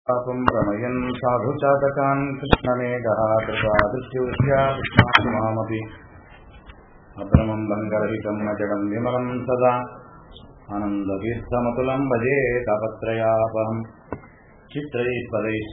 पापं रमयन् साधुचातकान् कृष्णमेघः कृपादृश्यौष्या कृष्णान् मामपि अभ्रमम् बङ्गरहितम् अजडम् विमलम् सदा आनन्दतीर्थमतुलम् भजे तापत्रयापहम् चित्रैः पदैश्च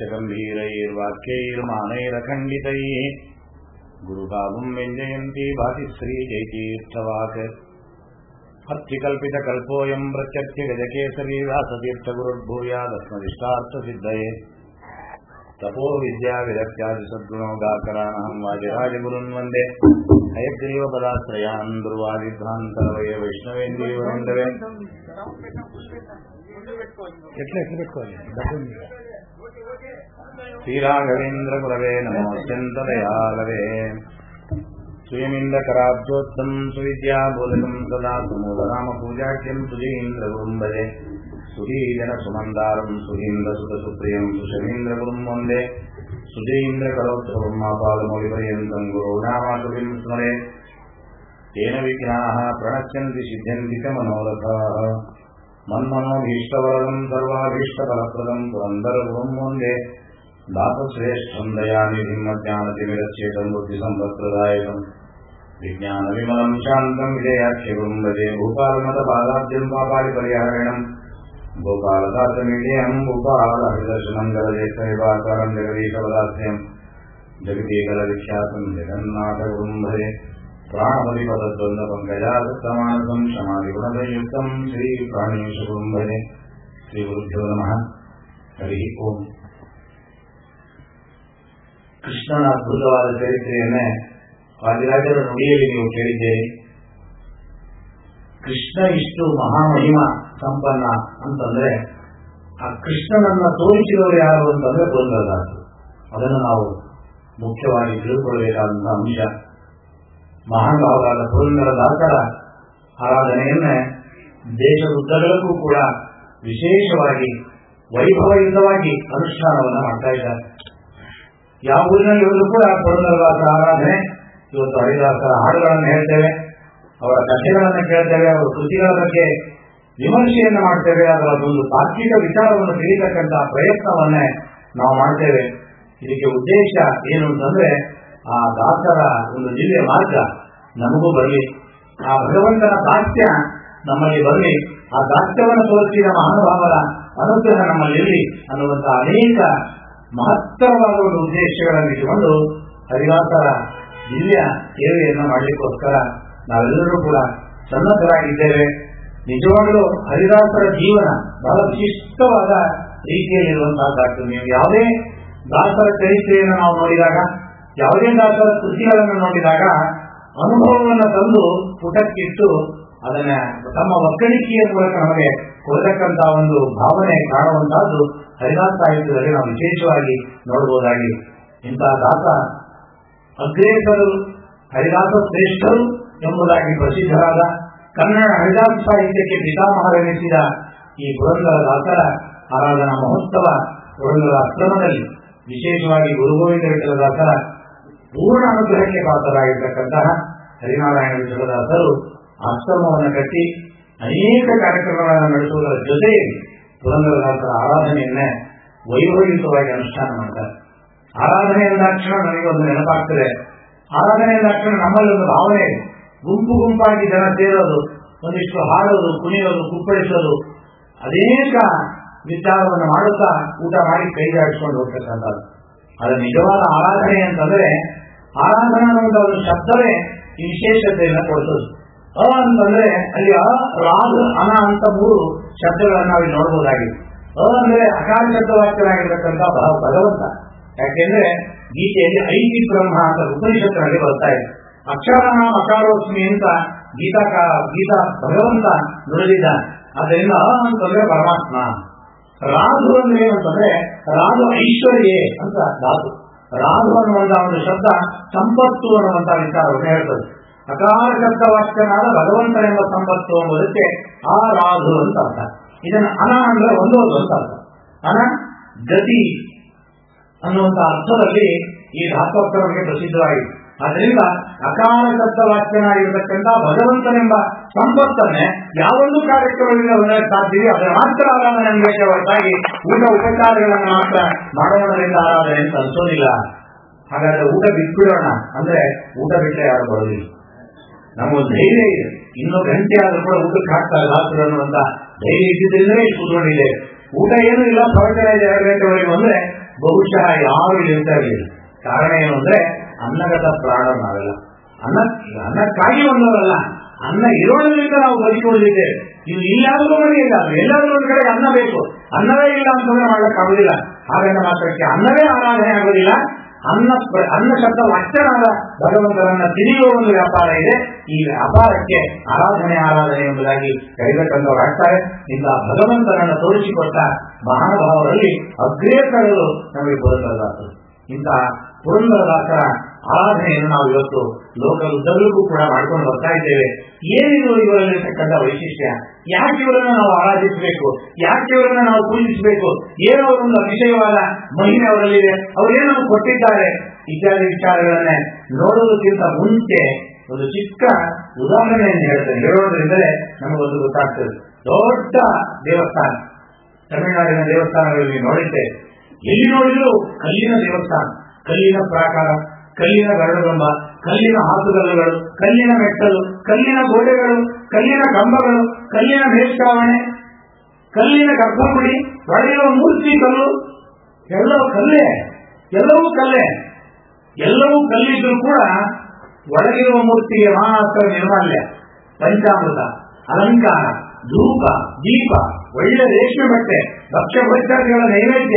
गम्भीरैर्वाक्यैर्मानैरखण्डितैः गुरुभावम् व्यञ्जयन्ती भाति श्रीजयतीर्थवाक् अत्रिकल्पितकल्पोऽयम् प्रत्यर्थगजकेसरी व्यासतीर्थगुरुर्भूयादस्मदिष्टार्थसिद्धये तपो विद्याविरक्त्यादिसद्गुणोगाकराणहम् वाजिराजगुरुन् वन्दे हयग्रीवपदाश्रयान् दुर्वादिभ्रान्तरवये वैष्णवेन्द्रीवन्दवे ఎట్లా ఎట్లా పెట్టుకోవాలి శ్రీరాఘవేంద్ర గురవే నమోత్యంతదయాలవే స్వయమింద్రకరాబ్జోత్తం సువిద్యాబోధకం సదా సుమోదరామ పూజాఖ్యం సుధీంద్ర గురుంబదే సుధీజన సుమందారం సుధీంద్ర సుత సుప్రియం సుషమీంద్ర గురుం వందే సుధీంద్ర కరోత్సవం మాపాదమౌలిపర్యంతం గురుణామాతులిం స్మరే తేన విఘ్నాः ప్రణశ్యంతి సిద్ధ్యంతి చ మనోరథాः మన్మనోభీష్టవరదం సర్వాభీష్టఫలప్రదం పురందరగురుం వందే దాసశ్రేష్టం దయానిధిం అజ్ఞానతిమిరచ్చేతం బుద్ధిసంపత్ప్రదాయకం విజ్ఞానవిమలం శాంతం విజయాఖ్యగుం భజే భూపాలమతపాదాబ్జం పాపాడి పరిహరణం గోపాలదాసమిజయం భూపాలహరిదర్శనం గలదేశనివాకారం జగదీశపదాస్యం జగదీకల విఖ్యాతం జగన్నాథగురుం భజే ప్రాణమధిపతద్వంద్వపంకజాసమానసం క్షమాదిగుణదయుక్తం శ్రీ ప్రాణేశగురుం భజే శ్రీ గురుభ్యో నమ ಹರಿ ಓಂ ಕೃಷ್ಣನ ಅದ್ಭುತವಾದ ಚರಿತ್ರೆಯನ್ನೇ ವಾದಿರಾಜರ ನುಡಿಯಲ್ಲಿ ನೀವು ಕೇಳಿದ್ದೀರಿ ಕೃಷ್ಣ ಇಷ್ಟು ಮಹಾಮಹಿಮ ಸಂಪನ್ನ ಅಂತಂದ್ರೆ ಆ ಕೃಷ್ಣನನ್ನ ತೋರಿಸಿದವರು ಯಾರು ಅಂತಂದ್ರೆ ಪುರಂದರದಾಸರು ಅದನ್ನು ನಾವು ಮುಖ್ಯವಾಗಿ ತಿಳ್ಕೊಳ್ಬೇಕಾದಂತಹ ಅಂಶ ಮಹಾನುಭಾವರಾದ ಪುರಂದರದಾಸರ ಆರಾಧನೆಯನ್ನೇ ದೇಶದುದ್ದಗಲಕ್ಕೂ ಕೂಡ ವಿಶೇಷವಾಗಿ ವೈಭವಯುತವಾಗಿ ಅನುಷ್ಠಾನವನ್ನು ಮಾಡ್ತಾ ಇದ್ದಾರೆ ಯಾವ ಊರಿನಲ್ಲಿ ಹೋದ್ರು ಕೂಡ ಪುರಂದರದಾಸರ ಆರಾಧನೆ ಇವತ್ತು ಹರಿದಾಸರ ಹಾಡುಗಳನ್ನು ಹೇಳ್ತೇವೆ ಅವರ ಕಥೆಗಳನ್ನು ಕೇಳ್ತೇವೆ ಅವರ ಕೃತಿಗಳ ಬಗ್ಗೆ ವಿಮರ್ಶೆಯನ್ನು ಮಾಡ್ತೇವೆ ಅದರ ಒಂದು ತಾರ್ಕಿಕ ವಿಚಾರವನ್ನು ತಿಳಿತಕ್ಕಂತಹ ಪ್ರಯತ್ನವನ್ನೇ ನಾವು ಮಾಡ್ತೇವೆ ಇದಕ್ಕೆ ಉದ್ದೇಶ ಏನು ಅಂತಂದ್ರೆ ಆ ದಾಸರ ಒಂದು ದಿವ್ಯ ಮಾರ್ಗ ನಮಗೂ ಬರಲಿ ಆ ಭಗವಂತನ ದಾಸ್ಯ ನಮ್ಮಲ್ಲಿ ಬರಲಿ ಆ ದಾಸ್ಯವನ್ನು ತೋರಿಸಿದ ಮಹಾನುಭಾವರ ಅನುಗ್ರಹ ನಮ್ಮಲ್ಲಿರಲಿ ಅನ್ನುವಂತಹ ಅನೇಕ ಮಹತ್ತರವಾದ ಒಂದು ಉದ್ದೇಶಗಳನ್ನು ಇಟ್ಟುಕೊಂಡು ಹರಿದಾಸರ ದಿವ್ಯ ಸೇವೆಯನ್ನು ಮಾಡಲಿಕ್ಕೋಸ್ಕರ ನಾವೆಲ್ಲರೂ ಕೂಡ ಸನ್ನದ್ಧರಾಗಿದ್ದೇವೆ ನಿಜವಾಗಲೂ ಹರಿದಾಸರ ಜೀವನ ಬಹಳ ವಿಶಿಷ್ಟವಾದ ರೀತಿಯಲ್ಲಿರುವಂತಹದ್ದಾಗ್ತದೆ ನೀವು ಯಾವುದೇ ದಾಸರ ಚರಿತ್ರೆಯನ್ನು ನಾವು ನೋಡಿದಾಗ ಯಾವುದೇ ದಾಸರ ಕೃತಿಗಳನ್ನು ನೋಡಿದಾಗ ಅನುಭವವನ್ನು ತಂದು ಪುಟಕ್ಕಿಟ್ಟು ಅದನ್ನ ತಮ್ಮ ಒಕ್ಕಣಿಕೆಯ ಮೂಲಕ ನಮಗೆ ಕೊಡತಕ್ಕಂತಹ ಒಂದು ಭಾವನೆ ಕಾಣುವಂತಹದ್ದು ಹರಿದಾಸ ಸಾಹಿತ್ಯದಲ್ಲಿ ನಾವು ವಿಶೇಷವಾಗಿ ನೋಡಬಹುದಾಗಿ ಇಂತಹ ದಾಸ ಅಗ್ರೇಸರು ಹರಿದಾಸ ಶ್ರೇಷ್ಠರು ಎಂಬುದಾಗಿ ಪ್ರಸಿದ್ಧರಾದ ಕನ್ನಡ ಹರಿದಾಸ ಸಾಹಿತ್ಯಕ್ಕೆ ಪಿತಾಮಹರೆನಿಸಿದ ಈ ಪುರಂದರ ದಾಸರ ಆರಾಧನಾ ಮಹೋತ್ಸವ ಪುರಂದರ ಆಶ್ರಮದಲ್ಲಿ ವಿಶೇಷವಾಗಿ ಗುರುಗೋವಿಂದ ವಿಠಲದಾಸರ ಪೂರ್ಣ ಅನುಗ್ರಹಕ್ಕೆ ಪಾತ್ರರಾಗಿರ್ತಕ್ಕಂತಹ ಹರಿನಾರಾಯಣ ವಿಠಲದಾಸರು ಆಶ್ರಮವನ್ನು ಕಟ್ಟಿ ಅನೇಕ ಕಾರ್ಯಕ್ರಮಗಳನ್ನು ನಡೆಸುವುದರ ಜೊತೆಯಲ್ಲಿ ಪುರಂದರದಾಸರ ಆರಾಧನೆಯನ್ನೇ ವೈಭವಯುತವಾಗಿ ಅನುಷ್ಠಾನ ಮಾಡ್ತಾರೆ ಆರಾಧನೆ ಎಂದಾಕ್ಷಣ ನನಗೊಂದು ನೆನಪಾಗ್ತದೆ ಆರಾಧನೆ ಎಂದಾಕ್ಷಣ ನಮ್ಮಲ್ಲಿ ಒಂದು ಭಾವನೆ ಇದೆ ಗುಂಪು ಗುಂಪಾಗಿ ಜನ ಸೇರೋದು ಒಂದಿಷ್ಟು ಹಾಡೋದು ಕುಣಿಯೋದು ಕುಪ್ಪಳಿಸೋದು ಅನೇಕ ವಿಚಾರವನ್ನು ಮಾಡುತ್ತಾ ಊಟ ಮಾಡಿ ಕೈ ಜಾಡಿಸ್ಕೊಂಡು ಹೋಗ್ತಕ್ಕಂಥದ್ದು ಅದರ ನಿಜವಾದ ಆರಾಧನೆ ಅಂತಂದ್ರೆ ಆರಾಧನಾ ಅನ್ನುವಂಥ ಒಂದು ಶಬ್ದವೇ ಈ ವಿಶೇಷತೆಯನ್ನು ಕೊಡಿಸೋದು ಅ ಅಂತಂದ್ರೆ ಅಲ್ಲಿ ಅ ರಾಗ ಅನ ಅಂತ ಮೂರು ಶಬ್ದಗಳನ್ನು ನಾವಿಲ್ಲಿ ನೋಡಬಹುದಾಗಿದೆ ಅ ಅಂದ್ರೆ ಅಕಾಲ ಶಬ್ದವಾಕ್ಯರಾಗಿರ್ತಕ್ಕಂಥ ಭಗವಂತ ಯಾಕೆಂದ್ರೆ ಗೀತೆಯಲ್ಲಿ ಐತಿ ಬ್ರಹ್ಮ ಅಂತ ಉಪನಿಷತ್ತಿನಲ್ಲಿ ಬರ್ತಾ ಇದೆ ಅಕ್ಷರ ಅಕಾರೋಸ್ಮಿ ಅಂತ ಗೀತಾ ಗೀತಾ ಭಗವಂತ ನುಡಿದಿದ್ದಾನೆ ಆದ್ದರಿಂದ ಅ ಅಂತಂದ್ರೆ ಪರಮಾತ್ಮ ರಾಧು ಅಂದ್ರೆ ಏನಂತಂದ್ರೆ ರಾಧು ಐಶ್ವರ್ಯೇ ಅಂತ ಧಾತು ರಾಧು ಅನ್ನುವಂತಹ ಒಂದು ಶಬ್ದ ಸಂಪತ್ತು ಅನ್ನುವಂತಹ ವಿಚಾರವನ್ನು ಹೇಳ್ತದೆ ಅಕಾರ ಶಬ್ದವಾಕ್ಯನಾದ ಭಗವಂತನೆಂಬ ಸಂಪತ್ತು ಎಂಬುದಕ್ಕೆ ಆ ರಾಧು ಅಂತ ಅರ್ಥ ಇದನ್ನು ಅನ ಅಂದ್ರೆ ಒಂದೋದು ಅಂತ ಅರ್ಥ ಅನ ಗತಿ ಅನ್ನುವಂತಹ ಅರ್ಥದಲ್ಲಿ ಈ ಧಾತ್ವಾಕ್ಷರಕ್ಕೆ ಪ್ರಸಿದ್ಧವಾಗಿದೆ ಅದರಿಂದ ಅಕಾಲ ಶಬ್ದ ವಾಕ್ಯನಾಗಿರತಕ್ಕಂಥ ಭಗವಂತನೆಂಬ ಸಂಪತ್ತನ್ನೇ ಯಾವೊಂದು ಕಾರ್ಯಕ್ರಮದಿಂದ ಹೊಂದಕ್ಕೆ ಸಾಧ್ಯವೇ ಅದರ ಮಾತ್ರ ಆರಾಧನೆ ಅನ್ಬೇಕೆ ಹೊರತಾಗಿ ಊಟ ಉಪಚಾರಗಳನ್ನು ಮಾತ್ರ ಮಾಡೋಣದಿಂದ ಆರಾಧನೆ ಅಂತ ಅನ್ಸೋದಿಲ್ಲ ಹಾಗಾದ್ರೆ ಊಟ ಬಿಟ್ಬಿಡೋಣ ಅಂದ್ರೆ ಊಟ ಬಿಟ್ಟರೆ ಯಾರು ಬರೋದಿಲ್ಲ ನಮಗೊಂದು ಧೈರ್ಯ ಇದೆ ಇನ್ನೂ ಗಂಟೆ ಆದ್ರೂ ಕೂಡ ಊಟಕ್ಕೆ ಹಾಕ್ತಾರೆ ರಾತ್ರಿ ಅನ್ನುವಂತ ಧೈರ್ಯ ಇದ್ದಿದ್ರಿಂದಲೇ ಕೂತ್ಕೊಂಡಿದೆ ಊಟ ಏನೂ ಇಲ್ಲ ಪ್ರವಚನ ಇದೆ ಎರಡು ಗಂಟೆವರೆಗೆ ಬಂದ್ರೆ ಬಹುಶಃ ಯಾರು ಇರ್ತಾ ಇರಲಿಲ್ಲ ಕಾರಣ ಏನು ಅಂದ್ರೆ ಅನ್ನಗತ ಪ್ರಾಣ ನಾವೆಲ್ಲ ಅನ್ನ ಅನ್ನಕ್ಕಾಗಿ ಒಂದವರಲ್ಲ ಅನ್ನ ಇರೋದ್ರಿಂದ ನಾವು ಬದುಕೊಂಡಿದ್ದೇವೆ ಇದು ಇಲ್ಲಾದ್ರೂ ಮನೆ ಇಲ್ಲ ಎಲ್ಲಾದ್ರೂ ಒಂದು ಕಡೆ ಅನ್ನ ಬೇಕು ಅನ್ನವೇ ಇಲ್ಲ ಅಂತಂದ್ರೆ ಮಾಡಕ್ಕಾಗೋದಿಲ್ಲ ಹಾಗನ್ನ ಮಾತ್ರಕ್ಕೆ ಅನ್ನವೇ ಆರಾಧನೆ ಆಗೋದಿಲ್ಲ ಅನ್ನ ಪ್ರ- ಅನ್ನ ಶಬ್ದ ವಾಚ್ಯನಾದ ಭಗವಂತನನ್ನ ತಿಳಿಯುವ ಒಂದು ವ್ಯಾಪಾರ ಇದೆ ಈ ವ್ಯಾಪಾರಕ್ಕೆ ಆರಾಧನೆ ಆರಾಧನೆ ಎಂಬುದಾಗಿ ಕರೆಯತಕ್ಕಂಥವ್ರು ಆಗ್ತಾರೆ ಇಂಥ ಭಗವಂತನನ್ನು ತೋರಿಸಿಕೊಟ್ಟ ಮಹಾನುಭಾವರಲ್ಲಿ ಅಗ್ರೇಸರರು ನಮಗೆ ಪುರಂದರದಾಸರು ಇಂತಹ ಪುರಂದರದಾಸರ ಆರಾಧನೆಯನ್ನು ನಾವು ಇವತ್ತು ಲೋಕದುದ್ದಕ್ಕೂ ಕೂಡ ಮಾಡ್ಕೊಂಡು ಬರ್ತಾ ಇದ್ದೇವೆ ಏನಿದು ಇವರಲ್ಲಿರ್ತಕ್ಕಂಥ ವೈಶಿಷ್ಟ್ಯ ಯಾಕೆ ಇವರನ್ನ ನಾವು ಆರಾಧಿಸಬೇಕು ಯಾಕೆ ಇವರನ್ನ ನಾವು ಪೂಜಿಸಬೇಕು ಏನೋ ಒಂದು ಅತಿಶಯವಾದ ಮಹಿಮೆ ಅವರಲ್ಲಿದೆ ಅವರೇನನ್ನು ಕೊಟ್ಟಿದ್ದಾರೆ ಇತ್ಯಾದಿ ವಿಚಾರಗಳನ್ನೇ ನೋಡೋದಕ್ಕಿಂತ ಮುಂಚೆ ಒಂದು ಚಿಕ್ಕ ಉದಾಹರಣೆಯನ್ನು ಹೇಳ್ತೇನೆ ಹೇಳೋದ್ರಿಂದಲೇ ನಮಗೊಂದು ಗೊತ್ತಾಗ್ತದೆ ದೊಡ್ಡ ದೇವಸ್ಥಾನ ತಮಿಳುನಾಡಿನ ದೇವಸ್ಥಾನಗಳಲ್ಲಿ ನೋಡಿದ್ದೆ ಎಲ್ಲಿ ನೋಡಿದ್ರು ಕಲ್ಲಿನ ದೇವಸ್ಥಾನ ಕಲ್ಲಿನ ಪ್ರಾಕಾರ ಕಲ್ಲಿನ ಗರಡುಗಂಬ ಕಲ್ಲಿನ ಹಾಸುಗಲ್ಲುಗಳು ಕಲ್ಲಿನ ಮೆಟ್ಟಲು ಕಲ್ಲಿನ ಗೋಡೆಗಳು ಕಲ್ಲಿನ ಕಂಬಗಳು ಕಲ್ಲಿನ ಮೇಲ್ಛಾವಣೆ ಕಲ್ಲಿನ ಗರ್ಭಗುಡಿ ಒಳಗಿರುವ ಮೂರ್ತಿ ಕಲ್ಲು ಎಲ್ಲವೂ ಕಲ್ಲೇ ಎಲ್ಲವೂ ಕಲ್ಲೇ ಎಲ್ಲವೂ ಕಲ್ಲಿದ್ರು ಕೂಡ ಒಳಗಿರುವ ಮೂರ್ತಿಗೆ ಮಾತ್ರ ನಿರ್ಮಾಲ್ಯ ಪಂಚಾಮೃತ ಅಲಂಕಾರ ಧೂಪ ದೀಪ ಒಳ್ಳೆ ರೇಷ್ಮೆ ಬಟ್ಟೆ ಭಕ್ಷ್ಯ ಭಕ್ಷ್ಯಾದಿಗಳ ನೈವೇದ್ಯ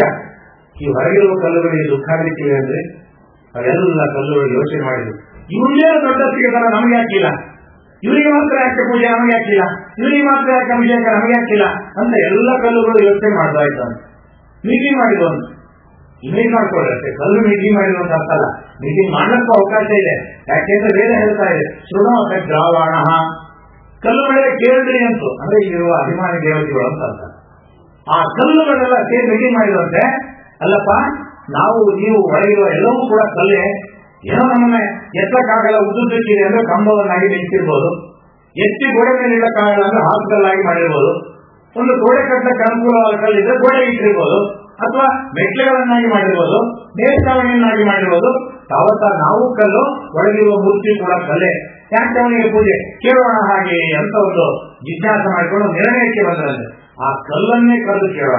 ಈ ಹೊರಗಿರುವ ಕಲ್ಲುಗಳಿಗೆ ದುಃಖ ಆಗಲಿಕ್ಕಿವೆ ಅಂದ್ರೆ ಅವೆಲ್ಲ ಕಲ್ಲುಗಳು ಯೋಚನೆ ಮಾಡಿದ್ರು ಇವನ್ನೇ ದೊಡ್ಡ ಸಿಗತಾರ ನಮಗೆ ಹಾಕಿಲ್ಲ ಇವರಿಗೆ ಮಾತ್ರ ಯಾಕೆ ಪೂಜೆ ನಮಗೆ ಹಾಕಿಲ್ಲ ಇವರಿಗೆ ಮಾತ್ರ ಯಾಕೆ ಅಭಿಷೇಕ ನಮಗೆ ಹಾಕಿಲ್ಲ ಅಂತ ಎಲ್ಲ ಕಲ್ಲುಗಳು ಯೋಚನೆ ಮಾಡ್ತಾ ಇದ್ದಾನೆ ಮೀಟಿಂಗ್ ಮಾಡಿದವನು ಇಮೇಜ್ ಮಾಡ್ಕೊಳ್ಳಿ ಅಷ್ಟೇ ಕಲ್ಲು ಮೀಟಿಂಗ್ ಮಾಡಿರುವಂತ ಅರ್ಥ ಅಲ್ಲ ಮೀಟಿಂಗ್ ಮಾಡಕ್ಕೂ ಅವಕಾಶ ಇದೆ ಯಾಕೆಂದ್ರೆ ಬೇರೆ ಹೇಳ್ತಾ ಇದೆ ಶೃಣೋತ ದ್ರಾವಣ ಕಲ್ಲುಗಳೇ ಕೇಳಿದ್ರಿ ಅಂತು ಅಂದ್ರೆ ಇಲ್ಲಿರುವ ಅಭಿಮಾನಿ ದೇವತೆಗಳು ಅಂತ ಅರ್ಥ ಆ ಕಲ್ಲುಗಳೆಲ್ಲ ಸೇರಿ ಮೀಟಿಂಗ್ ಮಾಡಿರುವಂತೆ ಅಲ್ಲಪ್ಪ ನಾವು ನೀವು ಒಳಗಿರುವ ಎಲ್ಲವೂ ಕೂಡ ಕಲ್ಲೇ ಏನೋ ನಮ್ಮನ್ನ ಎತ್ತಕ್ಕಾಗಲ್ಲ ಉದ್ದುದ್ದಕ್ಕಿದೆ ಅಂದ್ರೆ ಕಂಬವನ್ನಾಗಿ ನಿಂತಿರ್ಬೋದು ಎತ್ತಿ ಗೋಡೆ ಮೇಲೆ ಇಡಕ್ಕಾಗಲ್ಲ ಅಂದ್ರೆ ಹಾಸ್ಕಲ್ಲಾಗಿ ಮಾಡಿರ್ಬೋದು ಒಂದು ಗೋಡೆ ಕಟ್ಟಕ್ಕೆ ಅನುಕೂಲವಾದ ಕಲ್ಲಿದ್ರೆ ಗೋಡೆ ಇಟ್ಟಿರ್ಬೋದು ಅಥವಾ ಮೆಟ್ಲೆಗಳನ್ನಾಗಿ ಮಾಡಿರ್ಬೋದು ಮೇಲ್ಛಾವಣಿಯನ್ನಾಗಿ ಮಾಡಿರ್ಬೋದು ತಾವತ್ತ ನಾವು ಕಲ್ಲು ಒಳಗಿರುವ ಮೂರ್ತಿ ಕೂಡ ಕಲ್ಲೇ ಯಾಕೆ ಅವನಿಗೆ ಪೂಜೆ ಕೇಳೋಣ ಹಾಗೆ ಅಂತ ಒಂದು ಜಿಜ್ಞಾಸ ಮಾಡಿಕೊಂಡು ನಿರ್ಣಯಕ್ಕೆ ಬಂದ್ರಂತೆ ಆ ಕಲ್ಲನ್ನೇ ಕರೆದು ಕೇಳೋಣ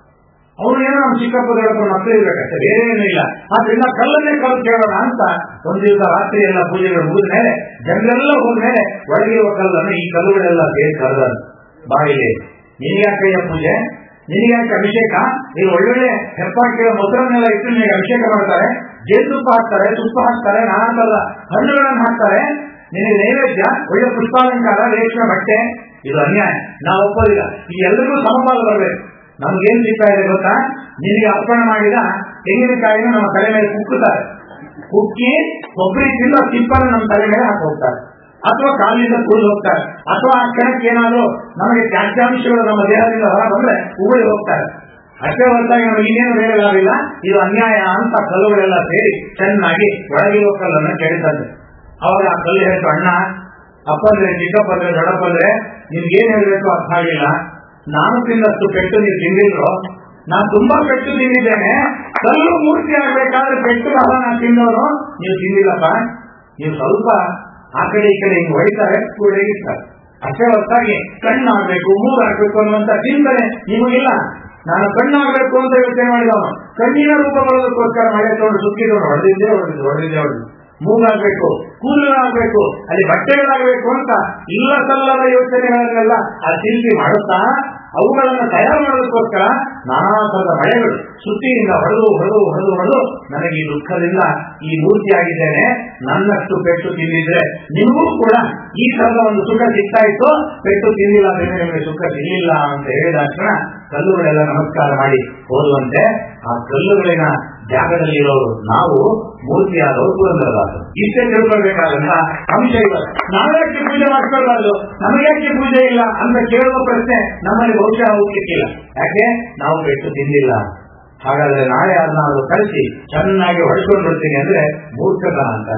ಅವನು ಏನೋ ನಮ್ಮ ಚಿಕ್ಕಪ್ಪ ದೊಡ್ಡಪ್ಪ ಮಕ್ಕಳು ಇರ್ಬೇಕಷ್ಟೇ ಬೇರೆ ಏನೂ ಇಲ್ಲ ಆದ್ರಿಂದ ಕಲ್ಲನ್ನೇ ಕಲ್ಲು ಕೇಳೋಣ ಅಂತ ಒಂದು ದಿವಸ ರಾತ್ರಿ ಎಲ್ಲ ಪೂಜೆಗಳು ಮುಗಿದ ಮೇಲೆ ಜನರೆಲ್ಲ ಹೋದ ಮೇಲೆ ಒಳಗಿರುವ ಕಲ್ಲನ್ನು ಈ ಕಲ್ಲುಗಳೆಲ್ಲ ಸೇರಿ ಕರೆದ ಬಾಯಿಗೆ ನಿನಗ್ಯಾಕಯ್ಯ ಪೂಜೆ ನಿನಗ್ಯಾಕೆ ಅಭಿಷೇಕ ನೀವು ಒಳ್ಳೊಳ್ಳೆ ಹೆಪ್ಪಾಕಿರೋ ಮೊಸರನ್ನೆಲ್ಲ ಇಟ್ಟು ನಿನಗೆ ಅಭಿಷೇಕ ಮಾಡ್ತಾರೆ ಜೇನುತುಪ್ಪ ಹಾಕ್ತಾರೆ ತುಪ್ಪ ಹಾಕ್ತಾರೆ ನಾನಾ ತರದ ಹಣ್ಣುಗಳನ್ನು ಹಾಕ್ತಾರೆ ನಿನಗೆ ನೈವೇದ್ಯ ಒಳ್ಳೆ ಪುಷ್ಪಾಲಂಕಾರ ರೇಷ್ಮೆ ಬಟ್ಟೆ ಇದು ಅನ್ಯಾಯ ನಾವು ಒಪ್ಪೋದಿಲ್ಲ ಈ ಎಲ್ಲರಿಗೂ ಸಮಪಾಲು ಬರಬೇಕು ನಮ್ಗೇನ್ ಸಿಗ್ತಾ ಇದೆ ಗೊತ್ತಾ ನಿನಗೆ ಅರ್ಪಣೆ ಮಾಡಿದ ತೆಂಗಿನಕಾಯಿನ ನಮ್ಮ ತಲೆ ಮೇಲೆ ಕುಕ್ಕುತ್ತಾರೆ ಕುಕ್ಕಿ ಕೊಬ್ಬರಿ ತಿಂದು ತಿಪ್ಪನ ನಮ್ಮ ತಲೆ ಮೇಲೆ ಹಾಕಿ ಹೋಗ್ತಾರೆ ಅಥವಾ ಕಾಲಿಂದ ಕುಡಿದು ಹೋಗ್ತಾರೆ ಅಥವಾ ಆ ಕ್ಷಣಕ್ಕೆ ಏನಾದ್ರು ನಮಗೆ ತ್ಯಾಜ್ಯಾಂಶಗಳು ನಮ್ಮ ದೇಹದಿಂದ ಹೊರ ಬಂದ್ರೆ ಉಗುಳಿ ಹೋಗ್ತಾರೆ ಅಷ್ಟೇ ಹೊರತಾಗಿ ನಮಗೆ ಇನ್ನೇನು ಬೇರೆ ಲಾಭಿಲ್ಲ ಇದು ಅನ್ಯಾಯ ಅಂತ ಕಲ್ಲುಗಳೆಲ್ಲ ಸೇರಿ ಚೆನ್ನಾಗಿ ಒಳಗಿರುವ ಕಲ್ಲನ್ನು ಕೆಡಿತಂತೆ ಅವಾಗ ಆ ಕಲ್ಲು ಹೇಳ್ತು ಅಣ್ಣ ಅಪ್ಪಂದ್ರೆ ಚಿಕ್ಕಪ್ಪಂದ್ರೆ ದೊಡ್ಡಪ್ಪಂದ್ರೆ ನಿಮ್ಗೆ ಏನ್ ಹೇಳ್ಬೇಕು ಅರ್ಥ ಆಗಿಲ್ಲ ನಾನು ತಿಂದಷ್ಟು ಪೆಟ್ಟು ನೀವು ತಿಂದಿದ್ರು ನಾನು ತುಂಬಾ ಪೆಟ್ಟು ತಿಂದಿದ್ದೇನೆ ಕಲ್ಲು ಮೂರ್ತಿ ಆಗ್ಬೇಕಾದ್ರೆ ಪೆಟ್ಟು ಬಹಳ ನಾನು ತಿಂದವರು ನೀವು ತಿಂದಿಲ್ಲಪ್ಪ ನೀವು ಸ್ವಲ್ಪ ಆ ಕಡೆ ಈ ಕಡೆ ಹಿಂಗ್ ಹೊಡಿತಾರೆ ಕೂಡಿರ್ತಾರೆ ಅಷ್ಟೇ ಹೊರತಾಗಿ ಕಣ್ಣಾಗ್ಬೇಕು ಮೂಗಾಗ್ಬೇಕು ಅನ್ನುವಂತ ಚಿಂತನೆ ನಿಮಗಿಲ್ಲ ನಾನು ಕಣ್ಣಾಗ್ಬೇಕು ಅಂತ ಯೋಚನೆ ಮಾಡಿದವನು ಕಣ್ಣಿನ ರೂಪ ಬರೋದಕ್ಕೋಸ್ಕರ ಮಳೆ ತಗೊಂಡು ಸುತ್ತಿದವನು ಹೊಡೆದಿದ್ದೆ ಹೊಡೆದಿದ್ದು ಹೊಡೆದಿದ್ದೆ ಹೊಡೆದಿದ್ದು ಮೂಗಾಗ್ಬೇಕು ಕೂದಲಾಗಬೇಕು ಅಲ್ಲಿ ಬಟ್ಟೆಗಳಾಗಬೇಕು ಅಂತ ಇಲ್ಲ ಸಲ್ಲದ ಯೋಚನೆಗಳನ್ನೆಲ್ಲ ಆ ಶಿಲ್ಪಿ ಮಾಡುತ್ತಾ ಅವುಗಳನ್ನು ತಯಾರು ಮಾಡೋದಕ್ಕೋಸ್ಕರ ನಾನಾ ತರದ ಮಳೆಗಳು ಸುತ್ತಿಯಿಂದ ಹೊಡೆದು ಹೊಡೆದು ಹೊಡೆದು ಹೊಡೆದು ನನಗೆ ಈ ದುಃಖದಿಂದ ಈ ಮೂರ್ತಿ ಆಗಿದ್ದೇನೆ ನನ್ನಷ್ಟು ಪೆಟ್ಟು ತಿಂದಿದ್ರೆ ನಿಮಗೂ ಕೂಡ ಈ ತರದ ಒಂದು ಸುಖ ಸಿಗ್ತಾ ಇತ್ತು ಪೆಟ್ಟು ತಿಂದಿಲ್ಲ ಅಂದ್ರೆ ನಿಮಗೆ ಸುಖ ಸಿಗಲಿಲ್ಲ ಅಂತ ಹೇಳಿದ ತಕ್ಷಣ ಕಲ್ಲುಗಳೆಲ್ಲ ನಮಸ್ಕಾರ ಮಾಡಿ ಹೋದುವಂತೆ ಆ ಕಲ್ಲುಗಳಿನ ಜಾಗದಲ್ಲಿರೋರು ನಾವು ಮೂರ್ತಿಯಾದವರು ಪುರಂದರದಾಸರು ಇಷ್ಟೇ ತಿಳ್ಕೊಳ್ಬೇಕಾದಂತ ಅಂಶ ಇಲ್ಲ ನಾವ್ಯಾಕೆ ಪೂಜೆ ಮಾಡ್ಕೊಳ್ಬಾರ್ದು ನಮಗ್ಯಾಕೆ ಪೂಜೆ ಇಲ್ಲ ಅಂತ ಕೇಳುವ ಪ್ರಶ್ನೆ ನಮ್ಮಲ್ಲಿ ಬಹುಶಃ ಹೋಗ್ಲಿಕ್ಕಿಲ್ಲ ಯಾಕೆ ನಾವು ಪೆಟ್ಟು ತಿಂದಿಲ್ಲ ಹಾಗಾದ್ರೆ ನಾಳೆ ಅದನ್ನಾದ್ರು ಕಳಿಸಿ ಚೆನ್ನಾಗಿ ಹೊಡ್ಕೊಂಡು ಬಿಡ್ತೀನಿ ಅಂದ್ರೆ ಮೂರ್ಖತನ ಅಂತ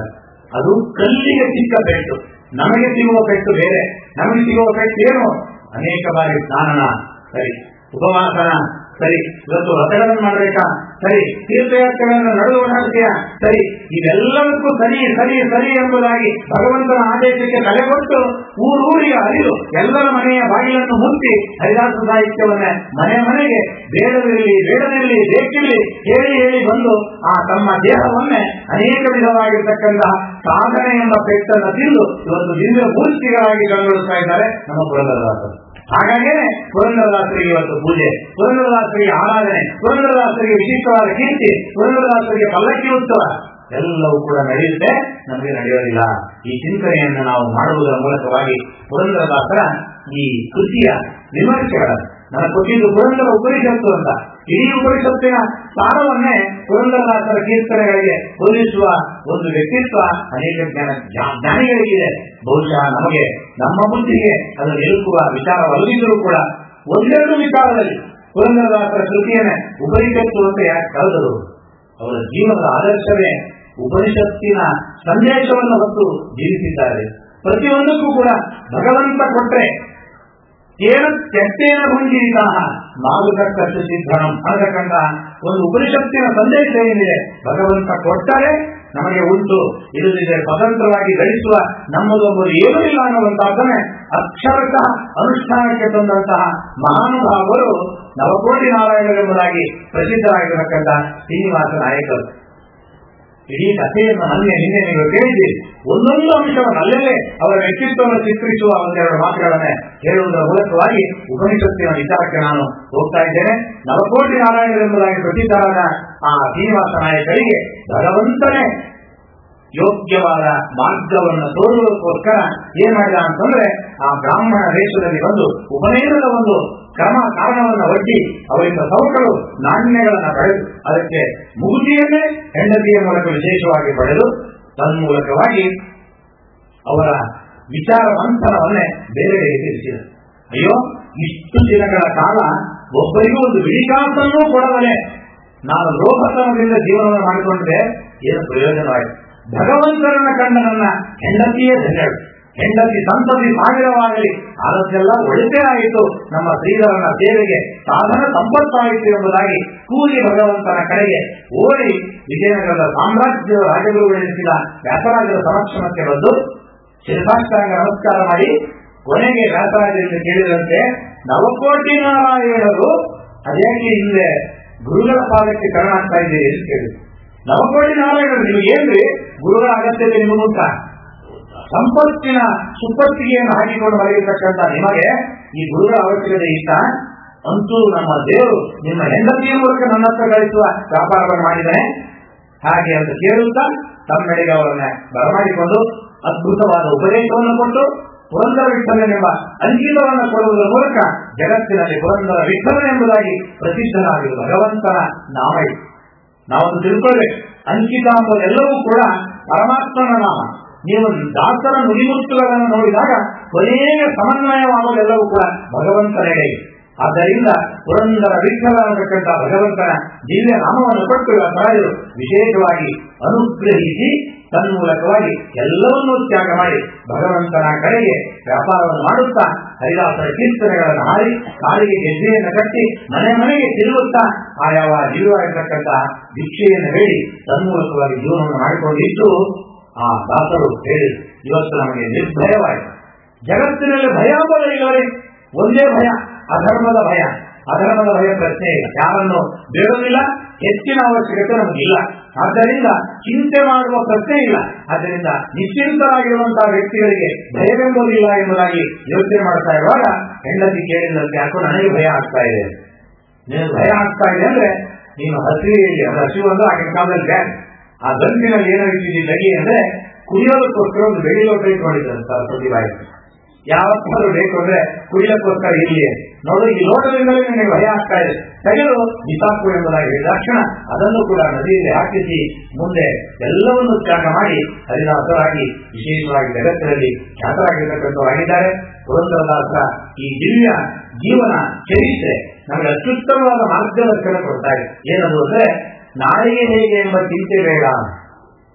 ಅದು ಕಲ್ಲಿಗೆ ಸಿಕ್ಕ ಪೆಟ್ಟು ನಮಗೆ ಸಿಗುವ ಪೆಟ್ಟು ಬೇರೆ ನಮಗೆ ಸಿಗುವ ಪೆಟ್ಟು ಏನು ಅನೇಕ ಬಾರಿ ಸ್ನಾನನ ಸರಿ ಉಪವಾಸನ ಸರಿ ಇವತ್ತು ವ್ರತಗಳನ್ನು ಮಾಡಬೇಕಾ ಸರಿ ತೀರ್ಥಯಾತ್ರೆಗಳನ್ನು ನಡೆದು ಓಡಾಡ್ತೀಯ ಸರಿ ಇದೆಲ್ಲದಕ್ಕೂ ಸರಿ ಸರಿ ಸರಿ ಎಂಬುದಾಗಿ ಭಗವಂತನ ಆದೇಶಕ್ಕೆ ತಲೆಗೊಟ್ಟು ಊರೂರಿಗೆ ಹರಿದು ಎಲ್ಲರ ಮನೆಯ ಬಾಗಿಲನ್ನು ಮುಚ್ಚಿ ಹರಿದಾಸ ಸಾಹಿತ್ಯವನ್ನ ಮನೆ ಮನೆಗೆ ಬೇಡವಿರಲಿ ಬೇಡದಿರಲಿ ಬೇಕಿರಲಿ ಹೇಳಿ ಹೇಳಿ ಬಂದು ಆ ತಮ್ಮ ದೇಹವನ್ನೇ ಅನೇಕ ವಿಧವಾಗಿರ್ತಕ್ಕಂತಹ ಸಾಧನೆ ಎಂಬ ಪೆಟ್ಟನ್ನು ತಿಂದು ಇವತ್ತು ದಿವ್ಯ ಮೂರ್ತಿಗಳಾಗಿ ಕಂಡುಕೊಳ್ತಾ ಇದ್ದಾರೆ ನಮ್ಮ ಪುರಂದರದಾಸರು ಹಾಗಾಗೇನೆ ಪುರಂದರದಾಸರಿಗೆ ಇವತ್ತು ಪೂಜೆ ಪುರಂದರದಾಸರಿಗೆ ಆರಾಧನೆ ಪುರಂದರದಾಸರಿಗೆ ವಿಶಿಷ್ಟವಾದ ಕೀರ್ತಿ ಪುರಂದರದಾಸರಿಗೆ ಪಲ್ಲಕ್ಕಿ ಉತ್ಸವ ಎಲ್ಲವೂ ಕೂಡ ನಡೆಯುತ್ತೆ ನಮಗೆ ನಡೆಯೋದಿಲ್ಲ ಈ ಚಿಂತನೆಯನ್ನು ನಾವು ಮಾಡುವುದರ ಮೂಲಕವಾಗಿ ಪುರಂದರದಾಸರ ಈ ಕೃತಿಯ ವಿಮರ್ಶೆಗಳ ನನ್ನ ಕೊಟ್ಟಿದ್ದು ಪುರಂದರ ಉಪನಿಷತ್ತು ಅಂತ ಇಡೀ ಉಪನಿಷತ್ತಿನ ಸಾರವನ್ನೇ ಪುರಂದರದಾಸರ ಕೀರ್ತನೆಗಳಿಗೆ ಹೋಲಿಸುವ ಒಂದು ವ್ಯಕ್ತಿತ್ವ ಅನೇಕ ಜನ ಜ್ಞಾನಿಗಳಿಗಿದೆ ಬಹುಶಃ ನಮಗೆ ನಮ್ಮ ಬುದ್ಧಿಗೆ ಅದು ನಿಲುಕುವ ವಿಚಾರವಲ್ಲದಿದ್ದರೂ ಕೂಡ ಒಂದೆರಡು ವಿಚಾರದಲ್ಲಿ ಪುರಂದರದಾಸರ ಕೃತಿಯನ್ನೇ ಉಪನಿಷತ್ತು ಅಂತ ಯಾಕೆ ಕರೆದರು ಅವರ ಜೀವನದ ಆದರ್ಶವೇ ಉಪನಿಷತ್ತಿನ ಸಂದೇಶವನ್ನು ಹೊತ್ತು ಜೀವಿಸಿದ್ದಾರೆ ಪ್ರತಿಯೊಂದಕ್ಕೂ ಕೂಡ ಭಗವಂತ ಕೊಟ್ರೆ ಏನು ಕೆಟ್ಟೇನ ಹೊಂದಿರಿದಾಹ ಮಾಗುತಕ್ಕಷ್ಟು ಸಿದ್ಧಣಂ ಅನ್ನತಕ್ಕಂಥ ಒಂದು ಉಪನಿಷತ್ತಿನ ಸಂದೇಶ ಏನಿದೆ ಭಗವಂತ ಕೊಟ್ಟರೆ ನಮಗೆ ಉಂಟು ಇಲ್ಲದಿದ್ದರೆ ಸ್ವತಂತ್ರವಾಗಿ ಗಳಿಸುವ ನಮ್ಮದೊಬ್ಬರು ಏನೂ ಇಲ್ಲ ಅನ್ನುವಂತಹದ್ದನ್ನೇ ಅಕ್ಷರಶಃ ಅನುಷ್ಠಾನಕ್ಕೆ ತಂದಂತಹ ಮಹಾನುಭಾವರು ನವಕೋಟಿ ನಾರಾಯಣರೆಂಬುದಾಗಿ ಪ್ರಸಿದ್ಧರಾಗಿರತಕ್ಕಂಥ ಶ್ರೀನಿವಾಸ ನಾಯಕರು ಇಡೀ ಕಥೆಯನ್ನು ಮೊನ್ನೆ ನಿನ್ನೆ ನೀವು ಕೇಳಿದ್ದೀರಿ ಒಂದೊಂದು ಅಂಶವನ್ನು ಅಲ್ಲೇ ಅವರ ವ್ಯಕ್ತಿತ್ವವನ್ನು ಚಿತ್ರಿಸುವ ಒಂದೆರಡು ಮಾತುಗಳನ್ನೇ ಹೇಳುವುದರ ಮೂಲಕವಾಗಿ ಉಪನಿಷತ್ತಿನ ವಿಚಾರಕ್ಕೆ ನಾನು ಹೋಗ್ತಾ ಇದ್ದೇನೆ ನವಕೋಟಿ ನಾರಾಯಣರೆಂಬುದಾಗಿ ಪ್ರಸಿದ್ಧರಾದ ಆ ಶ್ರೀನಿವಾಸ ನಾಯಕರಿಗೆ ಭಗವಂತನೇ ಯೋಗ್ಯವಾದ ಮಾರ್ಗವನ್ನು ತೋರುವುದಕ್ಕೋಸ್ಕರ ಏನ್ ಮಾಡಿದ ಅಂತಂದ್ರೆ ಆ ಬ್ರಾಹ್ಮಣ ದೇಶದಲ್ಲಿ ಬಂದು ಉಪನಯನದ ಒಂದು ಕ್ರಮ ಕಾರಣವನ್ನು ಒಡ್ಡಿ ಅವರಿಂದ ಸೌಕರು ನಾಣ್ಯಗಳನ್ನು ಪಡೆದು ಅದಕ್ಕೆ ಮುಗುತಿಯನ್ನೇ ಹೆಂಡತಿಯ ಮೂಲಕ ವಿಶೇಷವಾಗಿ ಪಡೆದು ತನ್ಮೂಲಕವಾಗಿ ಅವರ ವಿಚಾರ ಮಂಥನವನ್ನೇ ಬೇರೆ ತಿಳಿಸಿದರು ಅಯ್ಯೋ ಇಷ್ಟು ದಿನಗಳ ಕಾಲ ಒಬ್ಬರಿಗೂ ಒಂದು ವಿಡಿಕಾಸನ್ನೂ ಕೊಡವನೆ ನಾನು ಲೋಕತನದಿಂದ ಜೀವನವನ್ನು ಮಾಡಿಕೊಂಡ್ರೆ ಏನು ಪ್ರಯೋಜನವಾಯಿತು ಭಗವಂತರನ್ನ ಕಂಡ ನನ್ನ ಹೆಂಡತಿಯೇ ಧನ್ಯಳು ಹೆಂಡತಿ ಸಂತತಿ ಸಾವಿರವಾಗಲಿ ಅದಕ್ಕೆಲ್ಲ ಒಳಿತೇ ಆಯಿತು ನಮ್ಮ ಶ್ರೀಧರನ ಸೇವೆಗೆ ಸಾಧನ ಸಂಪತ್ತಾಯಿತು ಎಂಬುದಾಗಿ ಕೂಗಿ ಭಗವಂತನ ಕಡೆಗೆ ಓಡಿ ವಿಜಯನಗರದ ಸಾಮ್ರಾಜ್ಯದ ರಾಜಗುರುಗಳೆನಿಸಿದ ವ್ಯಾಸರಾಜರ ಸಮಕ್ಷಮಕ್ಕೆ ಬಂದು ಶಿರಸಾಷ್ಟಾಂಗ ನಮಸ್ಕಾರ ಮಾಡಿ ಕೊನೆಗೆ ವ್ಯಾಸರಾಜರಿಂದ ಕೇಳಿದಂತೆ ನವಕೋಟಿ ನಾರಾಯಣರು ಅದೇಕೆ ಹಿಂದೆ ಗುರುಗಳ ಪಾದಕ್ಕೆ ಶರಣಾಗ್ತಾ ಇದ್ದೀರಿ ಎಂದು ಕೇಳಿದ್ರು ನವಕೋಟಿ ನಾರಾಯಣರು ನಿಮಗೆ ಏನ್ರಿ ಗುರುಗಳ ಅಗತ್ಯತೆ ನಿಮಗುಂಟ ಸಂಪತ್ತಿನ ಸುಪ್ಪತ್ತಿಗೆಯನ್ನು ಹಾಕಿಕೊಂಡು ಮಲಗಿರ್ತಕ್ಕಂಥ ನಿಮಗೆ ಈ ಗುರುಗಳ ಅವಶ್ಯಕತೆ ಇತ್ತ ಅಂತೂ ನಮ್ಮ ದೇವರು ನಿಮ್ಮ ಹೆಂಡತಿಯ ಮೂಲಕ ನನ್ನ ಹತ್ರ ಗಳಿಸುವ ವ್ಯಾಪಾರವನ್ನು ಮಾಡಿದ್ದಾನೆ ಹಾಗೆ ಅಂತ ಕೇಳುತ್ತಾ ತಮ್ಮೆಡೆಗೆ ಅವರನ್ನ ಬರಮಾಡಿಕೊಂಡು ಅದ್ಭುತವಾದ ಉಪದೇಶವನ್ನು ಕೊಟ್ಟು ಪುರಂದರ ವಿಠಲನೆಂಬ ಅಂಕಿತವನ್ನು ಕೊಡುವುದರ ಮೂಲಕ ಜಗತ್ತಿನಲ್ಲಿ ಪುರಂದರ ವಿಠಲನ ಎಂಬುದಾಗಿ ಪ್ರಸಿದ್ಧನಾಗಿರುವ ಭಗವಂತನ ನಾಮ ಇದು ನಾವೊಂದು ತಿಳ್ಕೊಳ್ಬೇಕು ಅಂಕಿತ ಎಂಬುದೆಲ್ಲವೂ ಕೂಡ ಪರಮಾತ್ಮನ ನಾಮ ನೀವು ದಾಸರ ನುಡಿಮುತ್ತುಗಳನ್ನು ನೋಡಿದಾಗ ಕೊನೆಯ ಸಮನ್ವಯವಾಗುವುದೆಲ್ಲವೂ ಕೂಡ ಭಗವಂತನೆಡೆ ಆದ್ದರಿಂದ ಪುರಂದರ ವಿಠಲ ಅನ್ನತಕ್ಕಂಥ ಭಗವಂತನ ದಿವ್ಯ ನಾಮವನ್ನು ಕೊಟ್ಟು ವ್ಯಾಪಾರರು ವಿಶೇಷವಾಗಿ ಅನುಗ್ರಹಿಸಿ ತನ್ಮೂಲಕವಾಗಿ ಎಲ್ಲವನ್ನೂ ತ್ಯಾಗ ಮಾಡಿ ಭಗವಂತನ ಕಡೆಗೆ ವ್ಯಾಪಾರವನ್ನು ಮಾಡುತ್ತಾ ಹರಿದಾಸರ ಕೀರ್ತನೆಗಳನ್ನು ಹಾರಿ ಕಾಲಿಗೆ ಗೆಜ್ಜೆಯನ್ನು ಕಟ್ಟಿ ಮನೆ ಮನೆಗೆ ತಿರುಗುತ್ತಾ ಆಯಾವ ಜೀವವಾಗಿರ್ತಕ್ಕಂಥ ಭಿಕ್ಷೆಯನ್ನು ಹೇಳಿ ತನ್ಮೂಲಕವಾಗಿ ಜೀವನವನ್ನು ಮಾಡಿಕೊಂಡಿದ್ದು ಆ ದಾಸರು ಹೇಳಿ ಇವತ್ತು ನಮಗೆ ನಿರ್ಭಯವಾಯಿತು ಜಗತ್ತಿನಲ್ಲಿ ಭಯ ಬಲ ಇಲ್ಲವೇ ಒಂದೇ ಭಯ ಅಧರ್ಮದ ಭಯ ಅಧರ್ಮದ ಭಯ ಪ್ರಶ್ನೆ ಇಲ್ಲ ಯಾರನ್ನು ಬೇಡುವುದಿಲ್ಲ ಹೆಚ್ಚಿನ ಅವಶ್ಯಕತೆ ನಮಗಿಲ್ಲ ಆದ್ದರಿಂದ ಚಿಂತೆ ಮಾಡುವ ಪ್ರಶ್ನೆ ಇಲ್ಲ ಆದ್ದರಿಂದ ನಿಶ್ಚಿಂತರಾಗಿರುವಂತಹ ವ್ಯಕ್ತಿಗಳಿಗೆ ಭಯವೆಂಬುದಿಲ್ಲ ಎಂಬುದಾಗಿ ಯೋಚನೆ ಮಾಡ್ತಾ ಇರುವಾಗ ಹೆಂಡತಿ ಕೇಳಿದಂತೆ ಯಾಕೋ ನನಗೆ ಭಯ ಆಗ್ತಾ ಇದೆ ನೀನು ಭಯ ಆಗ್ತಾ ಇದೆ ಅಂದ್ರೆ ನೀನು ಹಸಿವಿಗೆ ಹಸಿವು ಅಂದ್ರೆ ಆಗಿನ ಕಾಲದಲ್ಲಿ ಬ್ಯಾಗ್ ಆ ಗಂಟಿನಲ್ಲಿ ಏನೋ ಇಟ್ಟಿದ್ದೀವಿ ಬೆಳಿ ಅಂದ್ರೆ ಕುಡಿಯೋದಕ್ಕೋಸ್ಕರ ಒಂದು ಬೆಳಿ ಲೋಟ ಇಟ್ಕೊಂಡಿದ್ದಾರೆ ಸರಸ್ವತಿ ಬಾಯಿ ಯಾವತ್ತಾದ್ರೂ ಬೇಕು ಅಂದ್ರೆ ಕುಡಿಯೋಕ್ಕೋಸ್ಕರ ಇಲ್ಲಿ ನೋಡು ಈ ಲೋಟದಿಂದಲೇ ನಿಮಗೆ ಭಯ ಆಗ್ತಾ ಇದೆ ತೆಗೆದು ಬಿಸಾಕು ಎಂಬುದಾಗಿ ಹೇಳಿದ ತಕ್ಷಣ ಅದನ್ನು ಕೂಡ ನದಿಯಲ್ಲಿ ಹಾಕಿಸಿ ಮುಂದೆ ಎಲ್ಲವನ್ನು ತ್ಯಾಗ ಮಾಡಿ ಹರಿದಾಸರಾಗಿ ವಿಶೇಷವಾಗಿ ಜಗತ್ತಿನಲ್ಲಿ ಖ್ಯಾತರಾಗಿರ್ತಕ್ಕಂಥವಾಗಿದ್ದಾರೆ ಪುರಂದರದಾಸ ಈ ದಿವ್ಯ ಜೀವನ ಚರಿತ್ರೆ ನಮಗೆ ಅತ್ಯುತ್ತಮವಾದ ಮಾರ್ಗದರ್ಶನ ಕೊಡ್ತಾ ಇದೆ ಏನದು ಅಂದ್ರೆ ನಾಳೆಗೆ ಹೇಗೆ ಎಂಬ ಚಿಂತೆ ಬೇಡ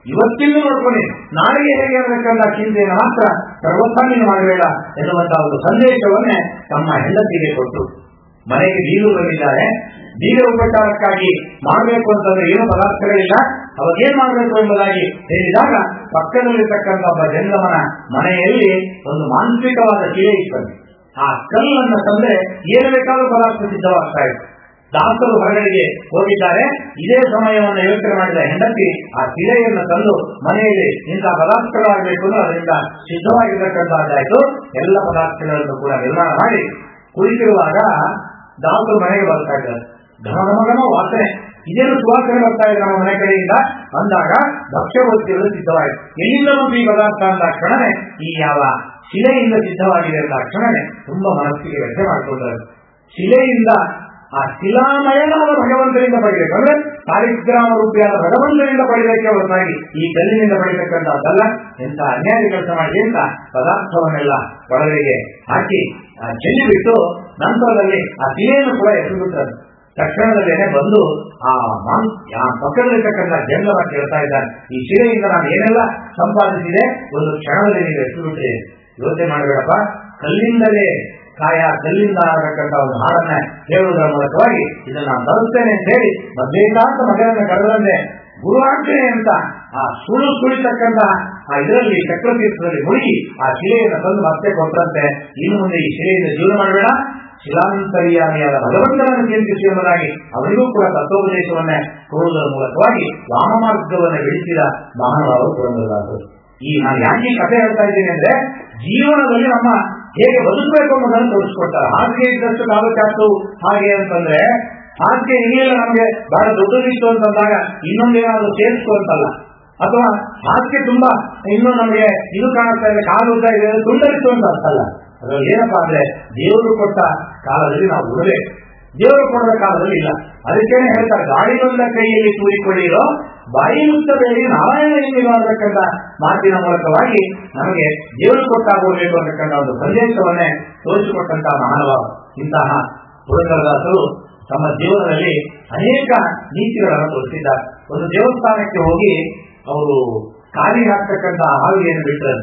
ಇವತ್ತಿಂದ ನೋಡ್ಕೊಳ್ಳಿ ನಾಳೆಗೆ ಹೇಗೆ ಇರಬೇಕಂತ ಚಿಂತೆಯನ್ನು ಮಾತ್ರ ಸರ್ವಥಾ ನೀನು ಮಾಡಬೇಡ ಎನ್ನುವಂತಹ ಒಂದು ಸಂದೇಶವನ್ನೇ ತಮ್ಮ ಹೆಂಡತಿಗೆ ಕೊಟ್ಟು ಮನೆಗೆ ಬೀರು ಬಂದಿದ್ದಾರೆ ಬೀಗ ಉಪಚಾರಕ್ಕಾಗಿ ಮಾಡಬೇಕು ಅಂತಂದ್ರೆ ಏನು ಪದಾರ್ಥಗಳಿಲ್ಲ ಅವಾಗ ಏನ್ ಮಾಡಬೇಕು ಎಂಬುದಾಗಿ ಹೇಳಿದಾಗ ಪಕ್ಕದಲ್ಲಿರ್ತಕ್ಕಂಥ ಒಬ್ಬ ಜಂಗಮನ ಮನೆಯಲ್ಲಿ ಒಂದು ಮಾನಸಿಕವಾದ ಶಿಲೆ ಇರ್ತದೆ ಆ ಕಲ್ಲನ್ನ ತಂದ್ರೆ ಏನು ಬೇಕಾದ್ರೂ ಪದಾರ್ಥ ಸಿದ್ಧವಾಗ್ತಾ ಇತ್ತು ದಾಸರು ಹೊರಗಡೆಗೆ ಹೋಗಿದ್ದಾರೆ ಇದೇ ಸಮಯವನ್ನು ಯೋಚನೆ ಮಾಡಿದ ಹೆಂಡತಿ ಆ ಶಿಲೆಯನ್ನು ತಂದು ಮನೆಯಲ್ಲಿ ಇಂತಹ ಪದಾರ್ಥಗಳಾಗಬೇಕು ಅಂದ್ರೆ ಅದರಿಂದ ಸಿದ್ಧವಾಗಿರ್ತಕ್ಕಂಥದ್ದಾಯ್ತು ಎಲ್ಲ ಪದಾರ್ಥಗಳನ್ನು ಕೂಡ ನಿರ್ಮಾಣ ಮಾಡಿ ಕುಳಿತಿರುವಾಗ ದಾಸರು ಮನೆಗೆ ಬರ್ತಾ ಇದ್ದಾರೆ ಘನಘಮಘನ ವಾಸನೆ ಇದೇನು ಸುವಾಸನೆ ಬರ್ತಾ ಇದೆ ನಮ್ಮ ಮನೆ ಕಡೆಯಿಂದ ಅಂದಾಗ ಭಕ್ಷ್ಯವಸ್ತಿಗಳು ಸಿದ್ಧವಾಯಿತು ಎಲ್ಲಿಂದ ಬಂತು ಈ ಪದಾರ್ಥ ಅಂದ ಕ್ಷಣನೇ ಈ ಯಾವ ಶಿಲೆಯಿಂದ ಸಿದ್ಧವಾಗಿದೆ ಅಂದ ಕ್ಷಣನೇ ತುಂಬಾ ಮನಸ್ಸಿಗೆ ವ್ಯಥೆ ಮಾಡಿಕೊಂಡರು ಶಿಲೆಯಿಂದ ಆ ಶಿಲಾಮಯನಾದ ಭಗವಂತನಿಂದ ಪಡಿಬೇಕು ಅಂದ್ರೆ ಸಾಲಿಗ್ರಾಮ ರೂಪಿಯಾದ ಭಗವಂತನಿಂದ ಪಡಿಬೇಕೆ ಹೊರತಾಗಿ ಈ ಕಲ್ಲಿನಿಂದ ಪಡಿತಕ್ಕಂಥದ್ದಲ್ಲ ಎಂತ ಅನ್ಯಾಯ ಕೆಲಸ ಮಾಡಿ ಅಂತ ಪದಾರ್ಥವನ್ನೆಲ್ಲ ಒಳಗಡೆಗೆ ಹಾಕಿ ಚೆಲ್ಲಿಬಿಟ್ಟು ನಂತರದಲ್ಲಿ ಆ ಶಿಲೆಯನ್ನು ಕೂಡ ಎಸೆದುಬಿಟ್ಟರು ತಕ್ಷಣದಲ್ಲೇನೆ ಬಂದು ಆ ಮಾನ್ ಆ ಪಕ್ಕದಲ್ಲಿರ್ತಕ್ಕಂಥ ಜಂಗಮ ಕೇಳ್ತಾ ಇದ್ದಾನೆ ಈ ಶಿಲೆಯಿಂದ ನಾನು ಏನೆಲ್ಲ ಸಂಪಾದಿಸಿದೆ ಒಂದು ಕ್ಷಣದಲ್ಲಿ ನೀವು ಎಸೆದುಬಿಟ್ರಿ ಯೋಚನೆ ಮಾಡಬೇಡಪ್ಪ ಕಲ್ಲಿಂದಲೇ ಕಾಯ ಕಲ್ಲಿಂದ ಆಗತಕ್ಕಂಥ ಒಂದು ಹಾಡನ್ನ ಹೇಳುವುದರ ಮೂಲಕವಾಗಿ ಇದನ್ನ ನಾನು ತರುತ್ತೇನೆ ಅಂತ ಹೇಳಿ ಮಧ್ಯೇಕಾಂತ ಮಗನನ್ನ ಕರೆದಂತೆ ಗುರುವಾಗ್ತೇನೆ ಅಂತ ಆ ಸುಳ್ಳು ಸುಳಿತಕ್ಕಂತ ಆ ಇದರಲ್ಲಿ ಚಕ್ರತೀರ್ಥದಲ್ಲಿ ಮುಳುಗಿ ಆ ಶಿಲೆಯನ್ನು ತಂದು ಮತ್ತೆ ಕೊಟ್ಟಂತೆ ಇನ್ನು ಮುಂದೆ ಈ ಶಿಲೆಯಿಂದ ಜೀವನ ಮಾಡಬೇಡ ಶಿಲಾಂತರ್ಯಾಮಿಯಾದ ಭಗವಂತನನ್ನು ಚಿಂತಿಸಿ ಎಂಬುದಾಗಿ ಅವರಿಗೂ ಕೂಡ ತತ್ವೋಪದೇಶವನ್ನೇ ಕೊಡುವುದರ ಮೂಲಕವಾಗಿ ವಾಮ ಮಾರ್ಗವನ್ನು ಬೆಳೆಸಿದ ಮಹಾನುಭಾವರು ಪುರಂದರದಾಸರು ಈ ನಾನು ಯಾಕೆ ಈ ಕಥೆ ಹೇಳ್ತಾ ಇದ್ದೀನಿ ಅಂದ್ರೆ ಜೀವನದಲ್ಲಿ ನಮ್ಮ ಹೇಗೆ ಬದುಕಬೇಕು ಅನ್ನೋದನ್ನು ತೋರಿಸ್ಕೊಡ್ತಾರೆ ಹಾಸಿಗೆ ಇದ್ದಷ್ಟು ಕಾಲು ಚಾಚು ಹಾಗೆ ಅಂತಂದ್ರೆ ಹಾಸಿಗೆ ಇರಲಿಲ್ಲ ನಮಗೆ ಬಹಳ ದೊಡ್ಡದಿತ್ತು ಅಂತಂದಾಗ ಇನ್ನೊಂದೇನಾದ್ರೂ ಸೇರಿಸ್ಕೊ ಅಂತಲ್ಲ ಅಥವಾ ಹಾಸಿಗೆ ತುಂಬಾ ಇನ್ನೂ ನಮಗೆ ಇದು ಕಾಣಿಸ್ತಾ ಇದೆ ಕಾಲು ಉದ್ದ ಇದೆ ತುಂಡರಿತ್ತು ಅಂತ ಅರ್ಥಲ್ಲ ಅದ್ರಲ್ಲಿ ಏನಪ್ಪಾ ಅಂದ್ರೆ ದೇವರು ಕೊಟ್ಟ ಕಾಲದಲ್ಲಿ ನಾವು ಉಡಬೇಕು ದೇವರು ಕೊಡದ ಕಾಲದಲ್ಲಿ ಇಲ್ಲ ಅದಕ್ಕೇನೆ ಹೇಳ್ತಾರೆ ಗಾಳಿ ಬಂದ ಕೈಯಲ್ಲಿ ತೂರಿಕೊಳ್ಳಿರೋ ಬಾಯಿ ಮುತ್ತಬೇಡಿ ನಾರಾಯಣ ಮಾಡತಕ್ಕಂಥ ಮಾತಿನ ಮೂಲಕವಾಗಿ ನಮಗೆ ದೇವರು ಕೊಟ್ಟಾಗಬೇಕು ಅಂತಕ್ಕಂಥ ಒಂದು ಸಂದೇಶವನ್ನೇ ತೋರಿಸಿಕೊಟ್ಟಂತಹ ಮಹಾನುಭಾವ ಇಂತಹ ಪುರಂದರದಾಸರು ತಮ್ಮ ಜೀವನದಲ್ಲಿ ಅನೇಕ ನೀತಿಗಳನ್ನು ತೋರಿಸಿದ್ದಾರೆ ಒಂದು ದೇವಸ್ಥಾನಕ್ಕೆ ಹೋಗಿ ಅವರು ಖಾಲಿ ಹಾಕ್ತಕ್ಕಂಥ ಹಾವಿಗೆಯನ್ನು ಬಿಟ್ಟರು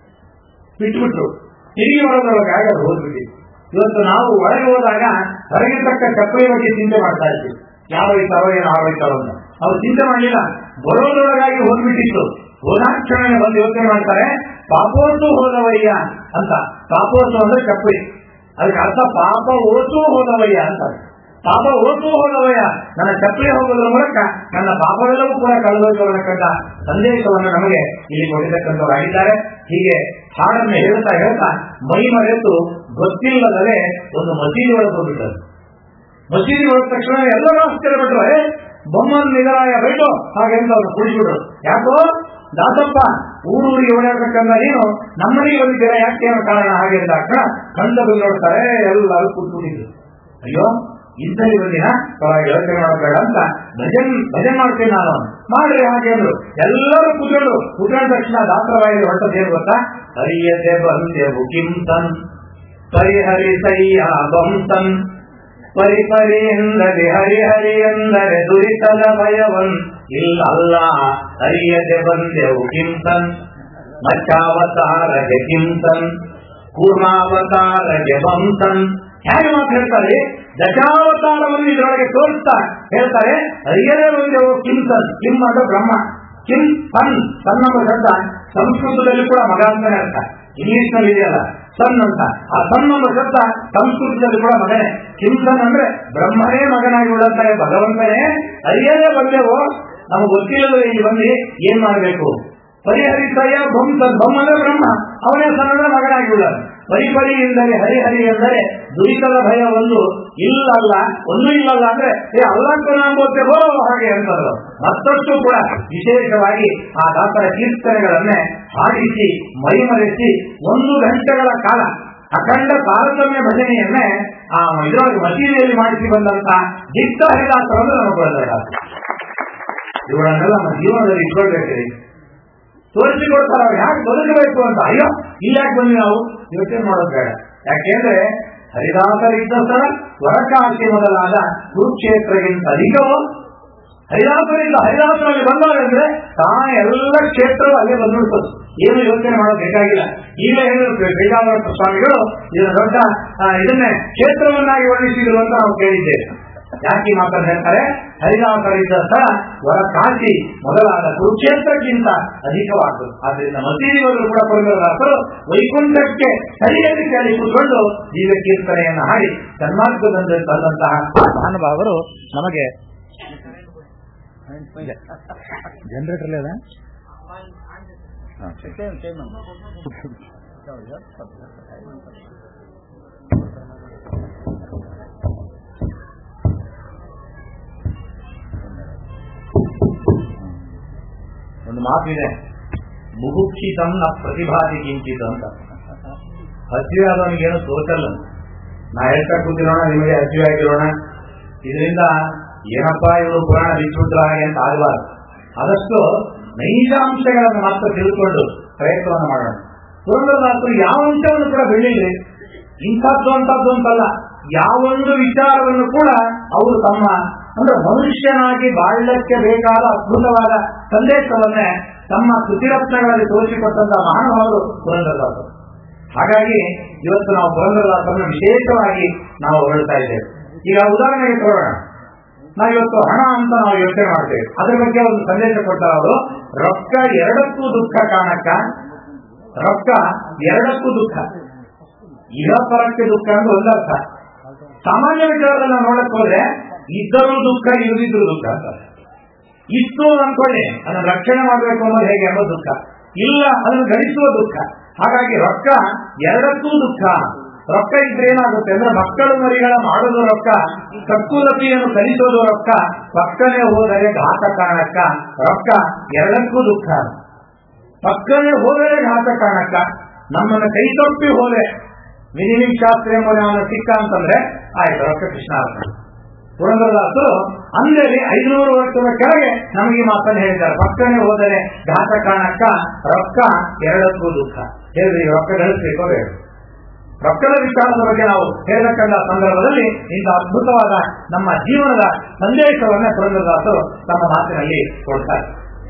ಬಿಟ್ಬಿಟ್ರು ತಿರುಗಿ ಬರೋದ್ರೊಳಗೆ ಅದು ಹೋಗ್ಬಿಟ್ಟಿತ್ತು ಇವತ್ತು ನಾವು ಒಳಗೆ ಹೋದಾಗ ಹೊರಗಿರ್ತಕ್ಕ ಚಪ್ಪಲಿ ಬಗ್ಗೆ ಚಿಂತೆ ಮಾಡ್ತಾ ಇದ್ವಿ ಯಾವ ಇರ್ತಾರೋ ಏನೋ ಆಗೋಯ್ತಾರೋ ಅಂತ ಅವ್ರು ಚಿಂತೆ ಮಾಡಲಿಲ್ಲ ಬರೋದ್ರೊಳಗಾಗಿ ಹೋಗ್ಬಿಟ್ಟಿತ್ತು ಹೋದಾಕ್ಷಣ ಬಂದು ಯೋಚನೆ ಮಾಡ್ತಾರೆ ಪಾಪೋಸು ಹೋದವಯ್ಯ ಅಂತ ಪಾಪೋಸು ಅಂದ್ರೆ ಚಪ್ಪಲಿ ಅದಕ್ಕೆ ಅರ್ಥ ಪಾಪ ಓಸು ಹೋದವಯ್ಯ ಅಂತ ಪಾಪ ಓಸು ಹೋದವಯ್ಯ ನನ್ನ ಚಪ್ಪಲಿ ಹೋಗೋದ್ರ ಮೂಲಕ ನನ್ನ ಪಾಪವೆಲ್ಲವೂ ಕೂಡ ಕಳೆದೋಗಿರತಕ್ಕಂಥ ಸಂದೇಶವನ್ನು ನಮಗೆ ಇಲ್ಲಿ ಕೊಟ್ಟಿರ್ತಕ್ಕಂಥವರಾಗಿದ್ದಾರೆ ಹೀಗೆ ಹಾಡನ್ನು ಹೇಳ್ತಾ ಹೇಳ್ತಾ ಮೈ ಮರೆತು ಗೊತ್ತಿಲ್ಲದಲೇ ಒಂದು ಮಸೀದಿ ಒಳಗೆ ಹೋಗ್ಬಿಟ್ಟರು ಮಸೀದಿ ಹೋದ ತಕ್ಷಣ ಎಲ್ಲರೂ ಆಶ್ಚರ್ಯಪಟ್ಟರು ಏ ಬೊಮ್ಮನ್ ನಿಗರಾಯ ಬೈಟು ಹಾಗೆ ಅಂತ ಅವ್ರು ಕುಡಿಸ್ಬಿಟ್ರು ಯಾಕೋ ದಾಸಪ್ಪ ಊರೂರಿಗೆ ಓಡಾಡ್ಬೇಕಂದ ನೀನು ನಮ್ಮನೆಗೆ ಬಂದಿದ್ದೀರಾ ಯಾಕೆ ಏನೋ ಕಾರಣ ಹಾಗೆ ಅಂದಾಗ ಕಂಡ ಬಂದು ನೋಡ್ತಾರೆ ಎಲ್ಲರೂ ಕೂತ್ಬಿಟ್ಟಿದ್ರು ಅಯ್ಯೋ ಇಂಥಲ್ಲಿ ಬಂದಿನ ಪರವಾಗಿ ಯೋಚನೆ ಮಾಡಬೇಡ ಅಂತ ಭಜನ್ ಭಜನ್ ಮಾಡ್ತೇನೆ ನಾನು ಮಾಡ್ರಿ ಹಾಗೆ ಅಂದ್ರು ಎಲ್ಲರೂ ಕೂತ್ಕೊಂಡು ಕೂತ್ಕೊಂಡ ತಕ್ಷಣ ದಾಸರವಾಯಿಗೆ ಹೊರಟದ್ದು ಏನು ಗೊತ್ತಾ ಹರಿಯದೆ ಬಂದೆವು ಕಿಂತನ್ ಪರಿಹರಿಸಯ್ಯ ಬಂತನ್ ಪರಿಪರಿ ಎಂದರೆ ಹರಿಹರಿ ಎಂದರೆ ದುರಿತದ ಭಯವನ್ ಇಲ್ಲಲ್ಲ ಹರಿಯದೆ ಬಂದೆವು ಕಿಂತನ್ ಮಚ್ಚಾವತಾರಗೆ ಕಿಂತನ್ ಕೂರ್ಮಾವತಾರಗೆ ಬಂತನ್ ಹೇಗೆ ಮಾತು ಹೇಳ್ತಾರೆ ದಶಾವತಾರವನ್ನು ಇದರೊಳಗೆ ತೋರಿಸ್ತಾ ಹೇಳ್ತಾರೆ ಹರಿಯದೇ ಬಂದೆವು ಕಿಂತನ್ ಕಿಮ್ ಅಂದ್ರೆ ಬ್ರಹ್ಮ ಕಿಂ ಸನ್ ಸನ್ ಅನ್ನೋ ಶಬ್ದ ಸಂಸ್ಕೃತದಲ್ಲಿ ಕೂಡ ಮಗ ಅಂತಾನೆ ಅರ್ಥ ಇಂಗ್ಲಿಷ್ ನಲ್ಲಿ ಇದೆಯಲ್ಲ ಸನ್ ಅಂತ ಆ ಸನ್ ಅನ್ನೋ ಶಬ್ದ ಸಂಸ್ಕೃತದಲ್ಲಿ ಕೂಡ ಮಗನೇ ಕಿಂ ಸನ್ ಅಂದ್ರೆ ಬ್ರಹ್ಮನೇ ಮಗನಾಗಿ ಉಳ್ಳಂತ ಭಗವಂತನೇ ಹರಿಯದೇ ಬಂದೆವು ನಮಗೆ ಗೊತ್ತಿಲ್ಲದ ಇಲ್ಲಿ ಬಂದು ಏನ್ ಮಾಡಬೇಕು ಪರಿಹರಿಸಯ್ಯ ಬೊಮ್ ಬೊಮ್ಮ ಅಂದ್ರೆ ಬ್ರಹ್ಮ ಅವನೇ ಸಣ್ಣ ಮಗನಾಗಿ ಉಳ್ಳ ಪರಿಪರಿ ಎಂದರೆ ಹರಿಹರಿ ಎಂದರೆ ದುರಿತದ ಭಯ ಒಂದು ಇಲ್ಲಲ್ಲ ಒಂದು ಇಲ್ಲಲ್ಲ ಅಂದ್ರೆ ಏ ಅಲ್ಲಕ್ಕನಾಗೋತೆ ಹೋ ಹಾಗೆ ಅಂತಂದ್ರು ಮತ್ತಷ್ಟು ಕೂಡ ವಿಶೇಷವಾಗಿ ಆ ದಾಸರ ಕೀರ್ತನೆಗಳನ್ನೇ ಹಾಡಿಸಿ ಮೈಮರೆಸಿ ಒಂದು ಗಂಟೆಗಳ ಕಾಲ ಅಖಂಡ ತಾರತಮ್ಯ ಭಜನೆಯನ್ನೇ ಆ ಇದರೊಳಗೆ ಮಸೀದಿಯಲ್ಲಿ ಮಾಡಿಸಿ ಬಂದಂತ ದಿಟ್ಟ ಹರಿದಾಸರನ್ನು ನಮಗೆ ಬಂದ ಇವುಗಳನ್ನೆಲ್ಲ ನಮ್ಮ ಜೀವನದಲ್ಲಿ ಇಟ್ಕೊಳ್ಬೇಕ್ರಿ ತೋರಿಸಿಕೊಡ್ತಾರೆ ಅವ್ರು ಯಾಕೆ ಬದುಕಬೇಕು ಅಂತ ಅಯ್ಯೋ ಇಲ್ಲಾಕೆ ಬಂದ್ವಿ ನಾವು ಯೋಚನೆ ಮಾಡೋದು ಬೇಡ ಯಾಕೆಂದ್ರೆ ಹರಿದಾಸರಿದ್ದ ಸ್ಥಳ ಸ್ವರಕಾಶಿ ಮೊದಲಾದ ಕುರುಕ್ಷೇತ್ರಗಿಂತ ಅಧಿಕವೋ ಹರಿದಾಸರಿಂದ ಹರಿದಾಸರಲ್ಲಿ ಬಂದವರು ಅಂದ್ರೆ ತಾ ಎಲ್ಲ ಕ್ಷೇತ್ರವು ಅಲ್ಲೇ ಬಂದ್ಬಿಡ್ತದೆ ಏನು ಯೋಚನೆ ಮಾಡೋದು ಬೇಕಾಗಿಲ್ಲ ಈಗ ಹೇಳಿದ್ರು ಬೇಜಾವರ ಸ್ವಾಮಿಗಳು ಇದನ್ನ ದೊಡ್ಡ ಆ, ಇದನ್ನೇ ಕ್ಷೇತ್ರವನ್ನಾಗಿ ವರ್ಣಿಸಿದ್ರು ಅಂತ ನಾವು ಕೇಳಿದ್ದೇವೆ ಯಾಕೆ ಈ ಮಾತನ್ನು ಹೇಳ್ತಾರೆ ಹರಿದಾಸರಿದ್ದ ಸ್ಥಳ ವರ ಕಾಶಿ ಮೊದಲಾದ ಕುರುಕ್ಷೇತ್ರಕ್ಕಿಂತ ಅಧಿಕವಾದದ್ದು ಆದ್ರಿಂದ ಮಸೀದಿಗಳು ಕೂಡ ಪುರಂದರದಾಸರು ವೈಕುಂಠಕ್ಕೆ ಸರಿಯಾಗಿ ಕೇಳಿ ಕೂತ್ಕೊಂಡು ಜೀವ ಕೀರ್ತನೆಯನ್ನು ಹಾಡಿ ಸನ್ಮಾರ್ಗದಲ್ಲಿ ತಂದಂತಹ ಮಹಾನುಭಾವರು ನಮಗೆ ಜನರೇಟರ್ ಅದ ಒಂದು ಮಾತಿದೆ ಮುಹುಕ್ಷಿತಂ ನ ಪ್ರತಿಭಾತಿ ಕಿಂಚಿತ ಅಂತ ಹಸಿವೆ ಆದವನಿಗೇನು ತೋಚಲ್ಲ ನಾ ಹೇಳ್ತಾ ಕೂತಿರೋಣ ನಿಮಗೆ ಹಸಿವೆ ಆಗಿರೋಣ ಇದರಿಂದ ಏನಪ್ಪ ಇವರು ಪುರಾಣ ಬಿಚ್ಚುಬಿಟ್ರ ಹಾಗೆ ಅಂತ ಆಗಬಾರ್ದು ಆದಷ್ಟು ನೈಜಾಂಶಗಳನ್ನು ಮಾತ್ರ ತಿಳ್ಕೊಂಡು ಪ್ರಯತ್ನವನ್ನು ಮಾಡೋಣ ಪುರಂದರದಾಸರು ಯಾವ ಅಂಶವನ್ನು ಕೂಡ ಬೆಳಿಲಿ ಇಂಥದ್ದು ಅಂತದ್ದು ಅಂತಲ್ಲ ಯಾವೊಂದು ವಿಚಾರವನ್ನು ಕೂಡ ಅವರು ತಮ್ಮ ಅಂದ್ರೆ ಮನುಷ್ಯನಾಗಿ ಬಾಳ್ಯಕ್ಕೆ ಬೇಕಾದ ಅದ್ಭುತವಾದ ಸಂದೇಶವನ್ನೇ ತಮ್ಮ ಕೃತಿರತ್ನಗಳಲ್ಲಿ ತೋರಿಸಿಕೊಟ್ಟಂತಹ ಮಹಾನುಭಾವರು ಪುರಂದರದಾಸರು ಹಾಗಾಗಿ ಇವತ್ತು ನಾವು ಪುರಂದರದಾಸರನ್ನು ವಿಶೇಷವಾಗಿ ನಾವು ಹೊರಡ್ತಾ ಇದ್ದೇವೆ ಈಗ ಉದಾಹರಣೆಗೆ ತಗೊಳ್ಳೋಣ ನಾವು ಇವತ್ತು ಹಣ ಅಂತ ನಾವು ಯೋಚನೆ ಮಾಡ್ತೇವೆ ಅದ್ರ ಬಗ್ಗೆ ಒಂದು ಸಂದೇಶ ಕೊಟ್ಟಾರ ಅವರು ರೊಕ್ಕ ಎರಡಕ್ಕೂ ದುಃಖ ಕಾಣಕ್ಕ ರೊಕ್ಕ ಎರಡಕ್ಕೂ ದುಃಖ ಇಹ ಪರಕ್ಕೆ ದುಃಖ ಅಂದ್ರೆ ಒಂದರ್ಥ ಸಾಮಾನ್ಯ ವಿಚಾರದಲ್ಲಿ ನಾವು ನೋಡಕ್ ಹೋದ್ರೆ ಇದ್ದರೂ ದುಃಖ ಇಲ್ಲದಿದ್ರು ದುಃಖ ಅಂತ ಇತ್ತು ಅನ್ಕೊಳ್ಳಿ ಅದನ್ನ ರಕ್ಷಣೆ ಮಾಡಬೇಕು ಅನ್ನೋದು ಹೇಗೆ ಅನ್ನೋ ದುಃಖ ಇಲ್ಲ ಅದನ್ನು ಗಳಿಸುವ ದುಃಖ ಹಾಗಾಗಿ ರೊಕ್ಕ ಎರಡಕ್ಕೂ ದುಃಖ ರೊಕ್ಕ ಇದ್ರೆ ಏನಾಗುತ್ತೆ ಅಂದ್ರೆ ಮಕ್ಕಳು ಮರಿಗಳ ಮಾಡೋದು ರೊಕ್ಕ ಕಕ್ಕುಲತಿಯನ್ನು ಕಲಿಸೋದು ರೊಕ್ಕ ಪಕ್ಕನೆ ಹೋದರೆ ಘಾತ ಕಾರಣಕ್ಕ ರೊಕ್ಕ ಎರಡಕ್ಕೂ ದುಃಖ ಪಕ್ಕನೆ ಹೋದರೆ ಘಾತ ಕಾರಣಕ್ಕ ನಮ್ಮನ್ನ ಕೈ ತಪ್ಪಿ ಹೋದೆ ವಿನಿಮಿಕ್ ಶಾಸ್ತ್ರಿ ಎಂಬುವ ಅವನ ಸಿಕ್ಕ ಅಂತಂದ್ರೆ ಆಯ್ತು ರೊಕ್ಕ ಕೃಷ್ಣ ಅರ್ಥ ಪುರಂದರದಾಸರು ಅಂದೇಲಿ ಐನೂರು ವರ್ಷದ ಕೆಳಗೆ ನಮಗೆ ಈ ಮಾತನ್ನು ಹೇಳಿದ್ದಾರೆ ಪಕ್ಕನೆ ಹೋದರೆ ಘಾತ ಕಾರಣಕ್ಕ ರೊಕ್ಕ ಎರಡಕ್ಕೂ ದುಃಖ ಹೇಳ್ರಿ ರೊಕ್ಕ ಗಳಿಸ್ಬೇಕು ಬೇಡ ರೊಕ್ಕದ ವಿಚಾರದ ಬಗ್ಗೆ ನಾವು ಹೇಳತಕ್ಕಂಥ ಸಂದರ್ಭದಲ್ಲಿ ಇಂಥ ಅದ್ಭುತವಾದ ನಮ್ಮ ಜೀವನದ ಸಂದೇಶವನ್ನ ಪುರಂದರದಾಸರು ತಮ್ಮ ಮಾತಿನಲ್ಲಿ ಕೊಡ್ತಾರೆ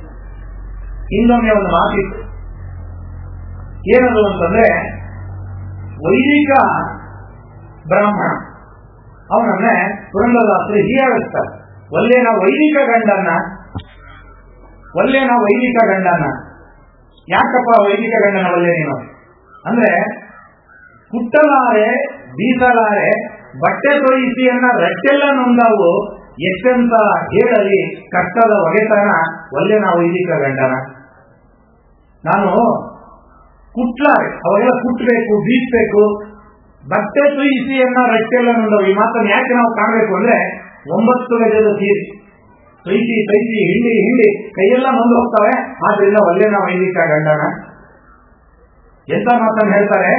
ಇನ್ನೊಮ್ಮೆ ಒಂದು ಮಾತಿತ್ತು ಏನದು ಅಂತಂದ್ರೆ ವೈದಿಕ ಬ್ರಾಹ್ಮಣ ಅವನನ್ನೇ ಪುರಂದರದಾಸರು ಹೀಯಾಳಿಸ್ತಾರೆ ಒಲ್ಲೇನ ವೈದಿಕ ಗಂಡನ್ನ ಒಲ್ಲೇನ ವೈದಿಕ ಗಂಡನ್ನ ಯಾಕಪ್ಪ ವೈದಿಕ ಗಂಡನ ಒಲ್ಲೆ ನೀನು ಅಂದ್ರೆ ಕುಟ್ಟಲಾರೆ ಬೀಸಲಾರೆ ಬಟ್ಟೆ ತೊಯಿಸಿಯನ್ನ ರಟ್ಟೆಲ್ಲ ನೊಂದವು ಎಷ್ಟಂತ ಹೇಳಲಿ ಕಷ್ಟದ ಒಗೆತನ ಒಲ್ಲೆ ನಾವು ವೈದಿಕ ಗಂಡನ ನಾನು ಕುಟ್ಲಾರೆ ಅವೆಲ್ಲ ಕುಟ್ಟಬೇಕು ಬೀಸ್ಬೇಕು ಬಟ್ಟೆ ತೊಯಿಸಿಯನ್ನ ರಟ್ಟೆಲ್ಲ ನೊಂದವು ಈ ಮಾತನ್ನು ಯಾಕೆ ನಾವು ಕಾಣಬೇಕು ಅಂದ್ರೆ ಒಂಬತ್ತು ಗಜದ ಸೀರೆ ತೊಯ್ಸಿ ತೊಯ್ಸಿ ಹಿಂಡಿ ಹಿಂಡಿ ಕೈಯೆಲ್ಲ ಮುಂದೆ ಹೋಗ್ತವೆ ಆದ್ರಿಂದ ಒಳ್ಳೆ ನಾವು ವೈದಿಕ ಗಂಡನ ಎಂತ ಮಾತನ್ನು ಹೇಳ್ತಾರೆ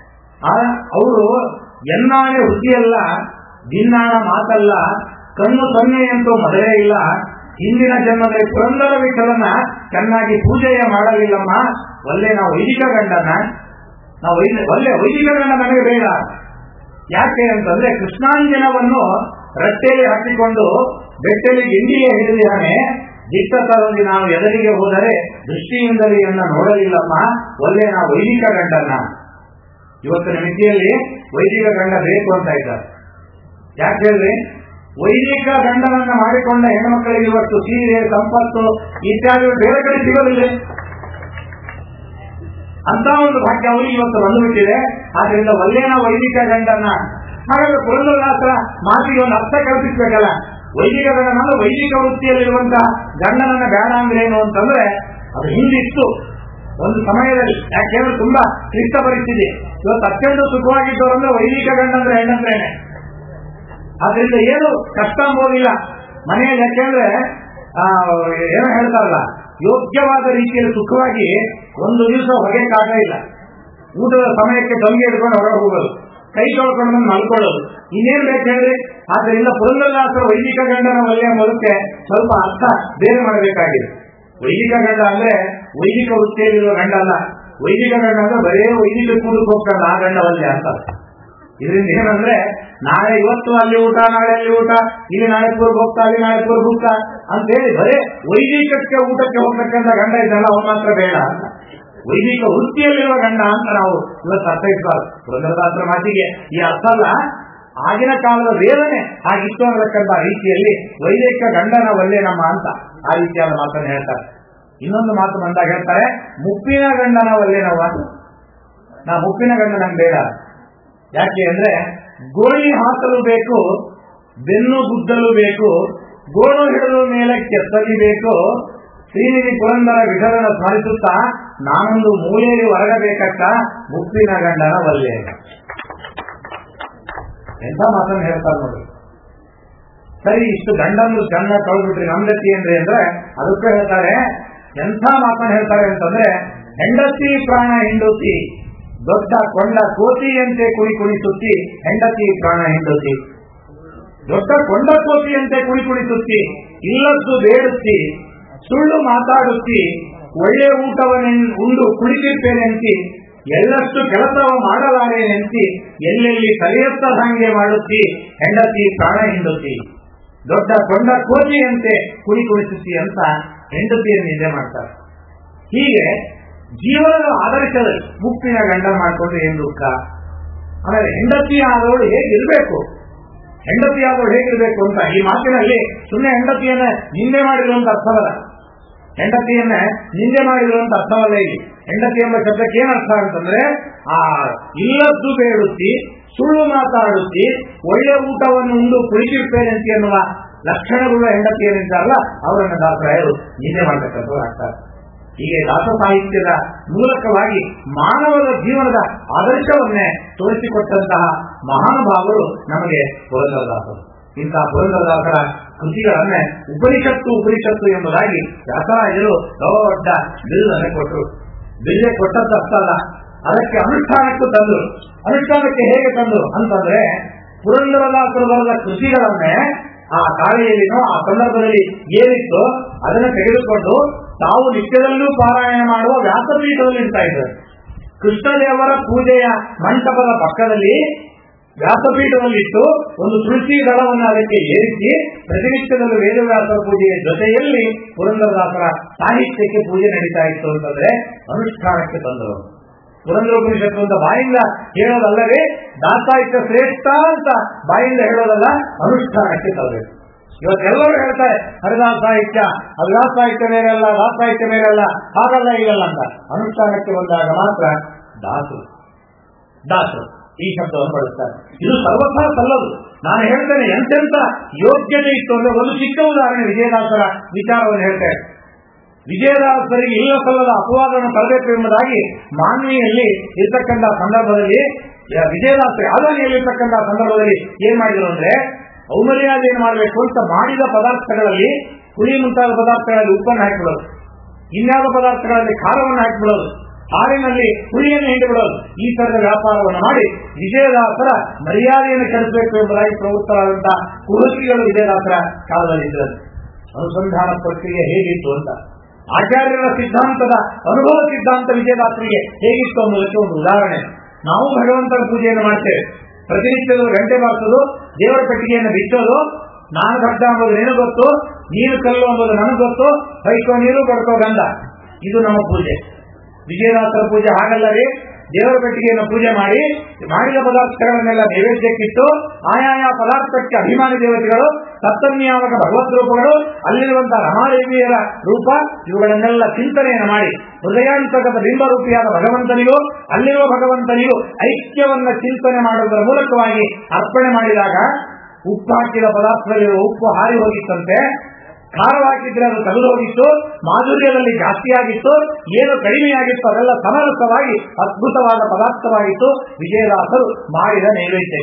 ಅವರು ಎನ್ನಾಣೆ ಹುಸಿಯಲ್ಲ ದಿನ್ನಾಣ ಮಾತಲ್ಲ ಕಣ್ಣು ಸೊನ್ನೆ ಅಂತೂ ಮೊದಲೇ ಇಲ್ಲ ಹಿಂದಿನ ಜನ್ಮದಲ್ಲಿ ಪುರಂದರ ವಿಠಲನ ಚೆನ್ನಾಗಿ ಪೂಜೆಯ ಮಾಡಲಿಲ್ಲಮ್ಮ ಒಳ್ಳೆ ನಾವು ವೈದಿಕ ಗಂಡನ ನಾವು ವೈದ್ಯ ಒಳ್ಳೆ ವೈದಿಕ ಗಂಡ ನನಗೆ ಬೇಡ ಯಾಕೆ ಅಂತಂದ್ರೆ ಕೃಷ್ಣಾಂಜನವನ್ನು ರಟ್ಟೆಯಲ್ಲಿ ಹಾಕಿಕೊಂಡು ಬೆಟ್ಟಲಿ ಗಿಂಡಿಗೆ ಹಿಡಿದಿದ್ದಾನೆ ದಿಟ್ಟ ತರದಿ ನಾವು ಎದರಿಗೆ ಹೋದರೆ ದೃಷ್ಟಿಯಿಂದಲೇ ಅನ್ನ ನೋಡಲಿಲ್ಲಮ್ಮ ಒಳ್ಳೆ ನಾವು ವೈದಿಕ ಗಂಡನ್ನ ಇವತ್ತಿನ ಮಿತಿಯಲ್ಲಿ ವೈದಿಕ ಗಂಡ ಬೇಕು ಅಂತ ಇದ್ದಾರೆ ಯಾಕೆ ಹೇಳ್ರಿ ವೈದಿಕ ಗಂಡನನ್ನ ಮಾಡಿಕೊಂಡ ಹೆಣ್ಣುಮಕ್ಕಳಿಗೆ ಇವತ್ತು ಸೀರೆ ಸಂಪತ್ತು ಇತ್ಯಾದಿ ಬೇರೆ ಕಡೆ ಸಿಗೋದಿಲ್ಲ ಅಂತ ಒಂದು ಭಾಗ್ಯ ಅವರಿಗೆ ಇವತ್ತು ಬಂದುಬಿಟ್ಟಿದೆ ಆದ್ರಿಂದ ಒಲ್ಲೇನ ವೈದಿಕ ಗಂಡನ್ನ ಹಾಗಾದ್ರೆ ಪುರಂದರದಾಸರ ಮಾತಿಗೆ ಒಂದು ಅರ್ಥ ಕಲ್ಪಿಸ್ಬೇಕಲ್ಲ ವೈದಿಕ ಗಂಡನ ಅಂದ್ರೆ ವೈದಿಕ ವೃತ್ತಿಯಲ್ಲಿರುವಂತಹ ಗಂಡನನ್ನ ಬೇಡ ಅಂದ್ರೆ ಏನು ಅಂತಂದ್ರೆ ಅದು ಹಿಂದಿತ್ತು ಒಂದು ಸಮಯದಲ್ಲಿ ಯಾಕೆಂದ್ರೆ ತುಂಬಾ ಕ್ಲಿಷ್ಟ ಪರಿಸ್ಥಿತಿ ಇವತ್ತು ಅತ್ಯಂತ ಸುಖವಾಗಿದ್ದವರು ಅಂದ್ರೆ ವೈದಿಕ ಗಂಡ ಅಂದ್ರೆ ಹೆಣ್ಣಂದ್ರೇನೆ ಆದ್ರಿಂದ ಏನು ಕಷ್ಟ ಅಂಬೋದಿಲ್ಲ ಮನೆಯಲ್ಲಿ ಯಾಕೆಂದ್ರೆ ಏನೋ ಹೇಳ್ತಾರಲ್ಲ ಯೋಗ್ಯವಾದ ರೀತಿಯಲ್ಲಿ ಸುಖವಾಗಿ ಒಂದು ದಿವಸ ಹೊಗೆ ಕಾಟ ಇಲ್ಲ ಊಟದ ಸಮಯಕ್ಕೆ ತಂಗಿ ಹಿಡ್ಕೊಂಡು ಹೊರಗೆ ಹೋಗೋದು ಕೈ ತೊಳ್ಕೊಂಡು ಬಂದು ಮಲ್ಕೊಳ್ಳೋದು ಇನ್ನೇನ್ ಬೇಕು ಹೇಳ್ರಿ ಆದ್ರಿಂದ ಪುರಂದರದಾಸರ ವೈದಿಕ ಗಂಡನ ಒಳ್ಳೆಯ ಮೂಲಕ್ಕೆ ಸ್ವಲ್ಪ ಅರ್ಥ ಬೇರೆ ಮಾಡಬೇಕಾಗಿದೆ ವೈದಿಕ ಗಂಡ ಅಂದ್ರೆ ವೈದಿಕ ವೃತ್ತಿಯಲ್ಲಿರುವ ಗಂಡ ಅಲ್ಲ ವೈದಿಕ ಗಂಡ ಅಂದ್ರೆ ಬರೇ ವೈದಿಕ ಕೂಡಕ್ಕೆ ಹೋಗ್ತಾರಲ್ಲ ಆ ಗಂಡ ಒಳ್ಳೆ ಅಂತ ಇದರಿಂದ ಏನಂದ್ರೆ ನಾಳೆ ಇವತ್ತು ಅಲ್ಲಿ ಊಟ ನಾಳೆ ಅಲ್ಲಿ ಊಟ ಇಲ್ಲಿ ನಾಳೆ ಪೂರ್ವ ಹೋಗ್ತಾ ಅಲ್ಲಿ ನಾಳೆ ಪೂರ್ವ ಹೋಗ್ತಾ ಅಂತ ಹೇಳಿ ಬರೇ ವೈದಿಕಕ್ಕೆ ಊಟಕ್ಕೆ ಹೋಗ್ತಕ್ಕಂಥ ಗಂಡ ಇದ್ದಲ್ಲ ಅವನ ಮಾತ್ರ ಬೇಡ ಅಂತ ವೈದಿಕ ವೃತ್ತಿಯಲ್ಲಿರುವ ಗಂಡ ಅಂತ ನಾವು ಇವತ್ತು ಅರ್ಥೈಸಬಾರ್ದು ಪುರಂದರದಾಸರ ಮಾತಿಗೆ ಈ ಅರ್ಥ ಅಲ್ಲ ಆಗಿನ ಕಾಲದ ವೇದನೆ ಆಗಿತ್ತು ಅನ್ನತಕ್ಕಂಥ ರೀತಿಯಲ್ಲಿ ವೈದಿಕ ಗಂಡನ ಒಲ್ಲೆ ನಮ್ಮ ಅಂತ ಆ ರೀತಿಯಾದ ಮಾತನ್ನು ಹೇಳ್ತಾರೆ ಇನ್ನೊಂದು ಮಾತು ಬಂದಾಗ ಹೇಳ್ತಾರೆ ಮುಪ್ಪಿನ ಗಂಡನ ಒಲ್ಲೆ ನಾವು ನಾ ಮುಪ್ಪಿನ ಗಂಡ ನಂಗೆ ಬೇಡ ಯಾಕೆ ಅಂದ್ರೆ ಗೋಣಿ ಹಾಕಲು ಬೇಕು ಬೆನ್ನು ಗುದ್ದಲು ಬೇಕು ಗೋಣು ಹಿಡಿದು ಮೇಲೆ ಕೆತ್ತಲಿಬೇಕು ಶ್ರೀನಿಧಿ ಪುರಂದರ ವಿಠಲನ ಸ್ಮರಿಸುತ್ತಾ ನಾನೊಂದು ಮೂಲೆಯಲ್ಲಿ ಹೊರಗಬೇಕಕ್ಕ ಮುಪ್ಪಿನ ಗಂಡನ ಒಲ್ಲೆ ಎಂತ ಮಾತನ್ನು ಹೇಳ್ತಾರೆ ನೋಡಿ ಸರಿ ಇಷ್ಟು ಗಂಡಂದು ಚೆನ್ನ ಕಳೆದ್ಬಿಟ್ರಿ ನಮ್ದತಿ ಏನ್ರಿ ಅಂದ್ರೆ ಅದಕ್ಕೆ ಹೇಳ್ತಾರೆ ಎಂಥ ಮಾತನ್ನು ಹೇಳ್ತಾರೆ ಅಂತಂದ್ರೆ ಹೆಂಡತಿ ಪ್ರಾಣ ಹಿಂಡುತ್ತಿ ದೊಡ್ಡ ಕೊಂಡ ಕೋತಿಯಂತೆ ಕುಣಿ ಕುಣಿಸುತ್ತಿ ಹೆಂಡತಿ ಪ್ರಾಣ ಹಿಂಡುತ್ತಿ ದೊಡ್ಡ ಕೊಂಡ ಕೋತಿಯಂತೆ ಕುಣಿ ಕುಣಿಸುತ್ತಿ ಇಲ್ಲದ್ದು ಬೇಡುತ್ತಿ ಸುಳ್ಳು ಮಾತಾಡುತ್ತಿ ಒಳ್ಳೆ ಊಟವನ್ನ ಉಂಡು ಕುಳಿತಿರ್ತೇನೆಂತಿ ಎಲ್ಲಷ್ಟು ಕೆಲಸವ ಮಾಡಲಾರೇನೆಂತಿ ಎಲ್ಲೆಲ್ಲಿ ತಲೆಯತ್ತದಂಗೆ ಮಾಡುತ್ತಿ ಹೆಂಡತಿ ಪ್ರಾಣ ಹಿಂಡುತ್ತಿ ದೊಡ್ಡ ಕೊಂಡ ಕೋತಿಯಂತೆ ಕುಣಿ ಕುಣಿಸುತ್ತಿ ಅಂತ ಹೆಂಡತಿಯನ್ನು ನಿಂದೆ ಮಾಡ್ತಾರೆ ಹೀಗೆ ಜೀವನದ ಆದರ್ಶದಲ್ಲಿ ಮುಪ್ಪಿನ ಗಂಡ ಮಾಡಿಕೊಂಡು ಏನ್ ದುಃಖ ಆಮೇಲೆ ಹೆಂಡತಿ ಆದವಳು ಹೇಗಿರ್ಬೇಕು ಹೆಂಡತಿ ಆದವಳು ಹೇಗಿರ್ಬೇಕು ಅಂತ ಈ ಮಾತಿನಲ್ಲಿ ಸುಮ್ಮನೆ ಹೆಂಡತಿಯನ್ನ ನಿಂದೆ ಮಾಡಿರುವಂತ ಅರ್ಥವಲ್ಲ ಹೆಂಡತಿಯನ್ನ ನಿಂದೆ ಮಾಡಿರುವಂತ ಅರ್ಥವಲ್ಲ ಇಲ್ಲಿ ಹೆಂಡತಿ ಎಂಬ ಶಬ್ದಕ್ಕೆ ಏನ್ ಅರ್ಥ ಅಂತಂದ್ರೆ ಆ ಇಲ್ಲದ್ದು ಬೇಡುತ್ತಿ ಸುಳ್ಳು ಮಾತಾಡುತ್ತಿ ಒಳ್ಳೆ ಊಟವನ್ನು ಉಂಡು ಕುಳಿತಿರ್ತೇನೆ ಅಂತ ಎನ್ನುವ ಲಕ್ಷಣಗಳ ಹೆಂಡತಿ ಏನಿದ್ದಾರಲ್ಲ ಅವರನ್ನ ದಾಸರಾಯರು ನಿಂದೆ ಮಾಡ್ತಕ್ಕಂಥವ್ರು ಆಗ್ತಾರೆ ಹೀಗೆ ದಾಸ ಸಾಹಿತ್ಯದ ಮೂಲಕವಾಗಿ ಮಾನವನ ಜೀವನದ ಆದರ್ಶವನ್ನೇ ತೋರಿಸಿಕೊಟ್ಟಂತಹ ಮಹಾನುಭಾವರು ನಮಗೆ ಪುರಂದರದಾಸರು ಇಂತಹ ಪುರಂದರದಾಸರ ಕೃತಿಗಳನ್ನೇ ಉಪನಿಷತ್ತು ಉಪನಿಷತ್ತು ಎಂಬುದಾಗಿ ವ್ಯಾಸರಾಜರು ದೊಡ್ಡ ಬಿಲ್ಲನ್ನು ಕೊಟ್ಟರು ಬಿಲ್ಲೆ ಕೊಟ್ಟದ್ದಷ್ಟಲ್ಲ ಅದಕ್ಕೆ ಅನುಷ್ಠಾನಕ್ಕೂ ತಂದರು ಅನುಷ್ಠಾನಕ್ಕೆ ಹೇಗೆ ತಂದರು ಅಂತಂದ್ರೆ ಪುರಂದರದಾಸರು ಬರೆದ ಕೃತಿಗಳನ್ನೇ ಆ ಕಾಳೆಯಲ್ಲಿನೋ ಆ ಸಂದರ್ಭದಲ್ಲಿ ಏನಿತ್ತು ಅದನ್ನು ತೆಗೆದುಕೊಂಡು ತಾವು ನಿತ್ಯದಲ್ಲೂ ಪಾರಾಯಣ ಮಾಡುವ ವ್ಯಾಸಪೀಠದಲ್ಲಿ ಇಡ್ತಾ ಇದ್ದಾರೆ ಕೃಷ್ಣದೇವರ ಪೂಜೆಯ ಮಂಟಪದ ಪಕ್ಕದಲ್ಲಿ ವ್ಯಾಸಪೀಠದಲ್ಲಿಟ್ಟು ಒಂದು ತುಳಸಿ ದಳವನ್ನು ಅದಕ್ಕೆ ಏರಿಸಿ ಪ್ರತಿನಿತ್ಯದಲ್ಲೂ ವೇದವ್ಯಾಸರ ಪೂಜೆಯ ಜೊತೆಯಲ್ಲಿ ಪುರಂದರದಾಸರ ಸಾಹಿತ್ಯಕ್ಕೆ ಪೂಜೆ ನಡೀತಾ ಇತ್ತು ಅಂತಂದ್ರೆ ಅನುಷ್ಠಾನಕ್ಕೆ ತಂದರು ಪುರಂದರೋಪನಿಷತ್ತು ಅಂತ ಬಾಯಿಂದ ಹೇಳೋದಲ್ಲವೇ ದಾಸಾಹಿತ್ಯ ಶ್ರೇಷ್ಠ ಅಂತ ಬಾಯಿಂದ ಹೇಳೋದಲ್ಲ ಅನುಷ್ಠಾನಕ್ಕೆ ತರಬೇಕು ಇವತ್ತೆಲ್ಲರೂ ಹೇಳ್ತಾರೆ ಹರಿದಾಸ ಸಾಹಿತ್ಯ ಹರಿದಾಸ ಸಾಹಿತ್ಯ ಮೇಲೆಲ್ಲ ದಾಸ ಸಾಹಿತ್ಯ ಮೇಲೆಲ್ಲ ಹಾಗಲ್ಲ ಈಗಲ್ಲ ಅಂತ ಅನುಷ್ಠಾನಕ್ಕೆ ಬಂದಾಗ ಮಾತ್ರ ದಾಸರು ದಾಸರು ಈ ಶಬ್ದವನ್ನು ಬಳಸ್ತಾರೆ ಇದು ಸರ್ವಥಾ ಸಲ್ಲದು ನಾನು ಹೇಳ್ತೇನೆ ಎಂತೆಂತ ಯೋಗ್ಯತೆ ಇತ್ತು ಅಂದ್ರೆ ಒಂದು ಚಿಕ್ಕ ಉದಾಹರಣೆ ವಿಜಯದಾಸರ ವಿಚಾರವನ್ನು ಹೇಳ್ತೇನೆ ವಿಜಯದಾಸರಿಗೆ ಇಲ್ಲ ಸಲ್ಲದ ಅಪವಾದವನ್ನು ತರಬೇಕು ಎಂಬುದಾಗಿ ಮಾನ್ವಿಯಲ್ಲಿ ಇರ್ತಕ್ಕಂಥ ಸಂದರ್ಭದಲ್ಲಿ ವಿಜಯದಾಸರಿ ಆದಾನಿಯಲ್ಲಿ ಇರ್ತಕ್ಕಂಥ ಸಂದರ್ಭದಲ್ಲಿ ಏನ್ ಮಾಡಿದ್ರು ಅಂದ್ರೆ ಔಮರ್ಯಾದ ಏನ್ ಮಾಡಬೇಕು ಅಂತ ಮಾಡಿದ ಪದಾರ್ಥಗಳಲ್ಲಿ ಹುಳಿ ಮುಂತಾದ ಪದಾರ್ಥಗಳಲ್ಲಿ ಉಪ್ಪನ್ನು ಹಾಕಿಬಿಡೋದು ಇನ್ಯಾವ ಪದಾರ್ಥಗಳಲ್ಲಿ ಖಾರವನ್ನು ಹಾಕಿಬಿಡೋದು ಹಾಲಿನಲ್ಲಿ ಹುಳಿಯನ್ನು ಹಿಂಡಿ ಬಿಡೋದು ಈ ತರದ ವ್ಯಾಪಾರವನ್ನು ಮಾಡಿ ವಿಜಯದಾಸರ ಮರ್ಯಾದೆಯನ್ನು ಕೆಡಿಸಬೇಕು ಎಂಬುದಾಗಿ ಪ್ರವೃತ್ತರಾದಂತಹ ಕುರುಚಿಗಳು ವಿಜಯದಾಸರ ಕಾಲದಲ್ಲಿದ್ದರು ಅನುಸಂಧಾನ ಪ್ರಕ್ರಿಯೆ ಹೇಗಿತ್ತು ಅಂತ ಆಚಾರ್ಯರ ಸಿದ್ಧಾಂತದ ಅನುಭವ ಸಿದ್ಧಾಂತ ವಿಜಯದಾಸರಿಗೆ ಹೇಗಿತ್ತು ಅನ್ನೋದಕ್ಕೆ ಒಂದು ಉದಾಹರಣೆ ನಾವು ಭಗವಂತನ ಪೂಜೆಯನ್ನು ಮಾಡ್ತೇವೆ ಪ್ರತಿನಿತ್ಯದ ಗಂಟೆ ಬಾರಿಸೋದು ದೇವರ ಪೆಟ್ಟಿಗೆಯನ್ನು ಬಿಚ್ಚೋದು ನಾನು ಗಡ್ಡ ಅಂಬೋದು ನಿನಗೆ ಗೊತ್ತು ನೀನು ಕಲ್ಲು ಅಂಬೋದು ನನಗೆ ಗೊತ್ತು ಬೈಕೋ ನೀರು ಬಡ್ಕೋ ಗಂಧ ಇದು ನಮ್ಮ ಪೂಜೆ ವಿಜಯದಾಸರ ಪೂಜೆ ಹಾಗಲ್ಲವೇ ದೇವರ ಪೆಟ್ಟಿಗೆಯನ್ನು ಪೂಜೆ ಮಾಡಿ ಮಾಡಿದ ಪದಾರ್ಥಗಳನ್ನೆಲ್ಲ ನೈವೇದ್ಯಕ್ಕಿಟ್ಟು ಆಯಾಯ ಪದಾರ್ಥಕ್ಕೆ ಅಭಿಮಾನಿ ದೇವತೆಗಳು ಸಪ್ತನ್ಯಾಮಕ ಭಗವದ್ ರೂಪಗಳು ಅಲ್ಲಿರುವಂತಹ ರಮಾದೇವಿಯರ ರೂಪ ಇವುಗಳನ್ನೆಲ್ಲ ಚಿಂತನೆಯನ್ನು ಮಾಡಿ ಹೃದಯಾಂತಕದ ಬಿಂಬರೂಪಿಯಾದ ಭಗವಂತನಿಗೂ ಅಲ್ಲಿರುವ ಭಗವಂತನಿಗೂ ಐಕ್ಯವನ್ನ ಚಿಂತನೆ ಮಾಡುವುದರ ಮೂಲಕವಾಗಿ ಅರ್ಪಣೆ ಮಾಡಿದಾಗ ಉಪ್ಪು ಹಾಕಿದ ಪದಾರ್ಥದಲ್ಲಿರುವ ಉಪ್ಪು ಹಾರಿ ಹೋಗಿತ್ತಂತೆ ಖಾರವಾಗಿದ್ರೆ ಅದು ತೆಗೆದು ಹೋಗಿತ್ತು ಮಾಧುರ್ಯದಲ್ಲಿ ಜಾಸ್ತಿಯಾಗಿತ್ತು ಏನು ಕಡಿಮೆಯಾಗಿತ್ತು ಅದೆಲ್ಲ ಸಮರಸವಾಗಿ ಅದ್ಭುತವಾದ ಪದಾರ್ಥವಾಗಿತ್ತು ವಿಜಯದಾಸರು ಮಾಡಿದ ನೈವೇದ್ಯ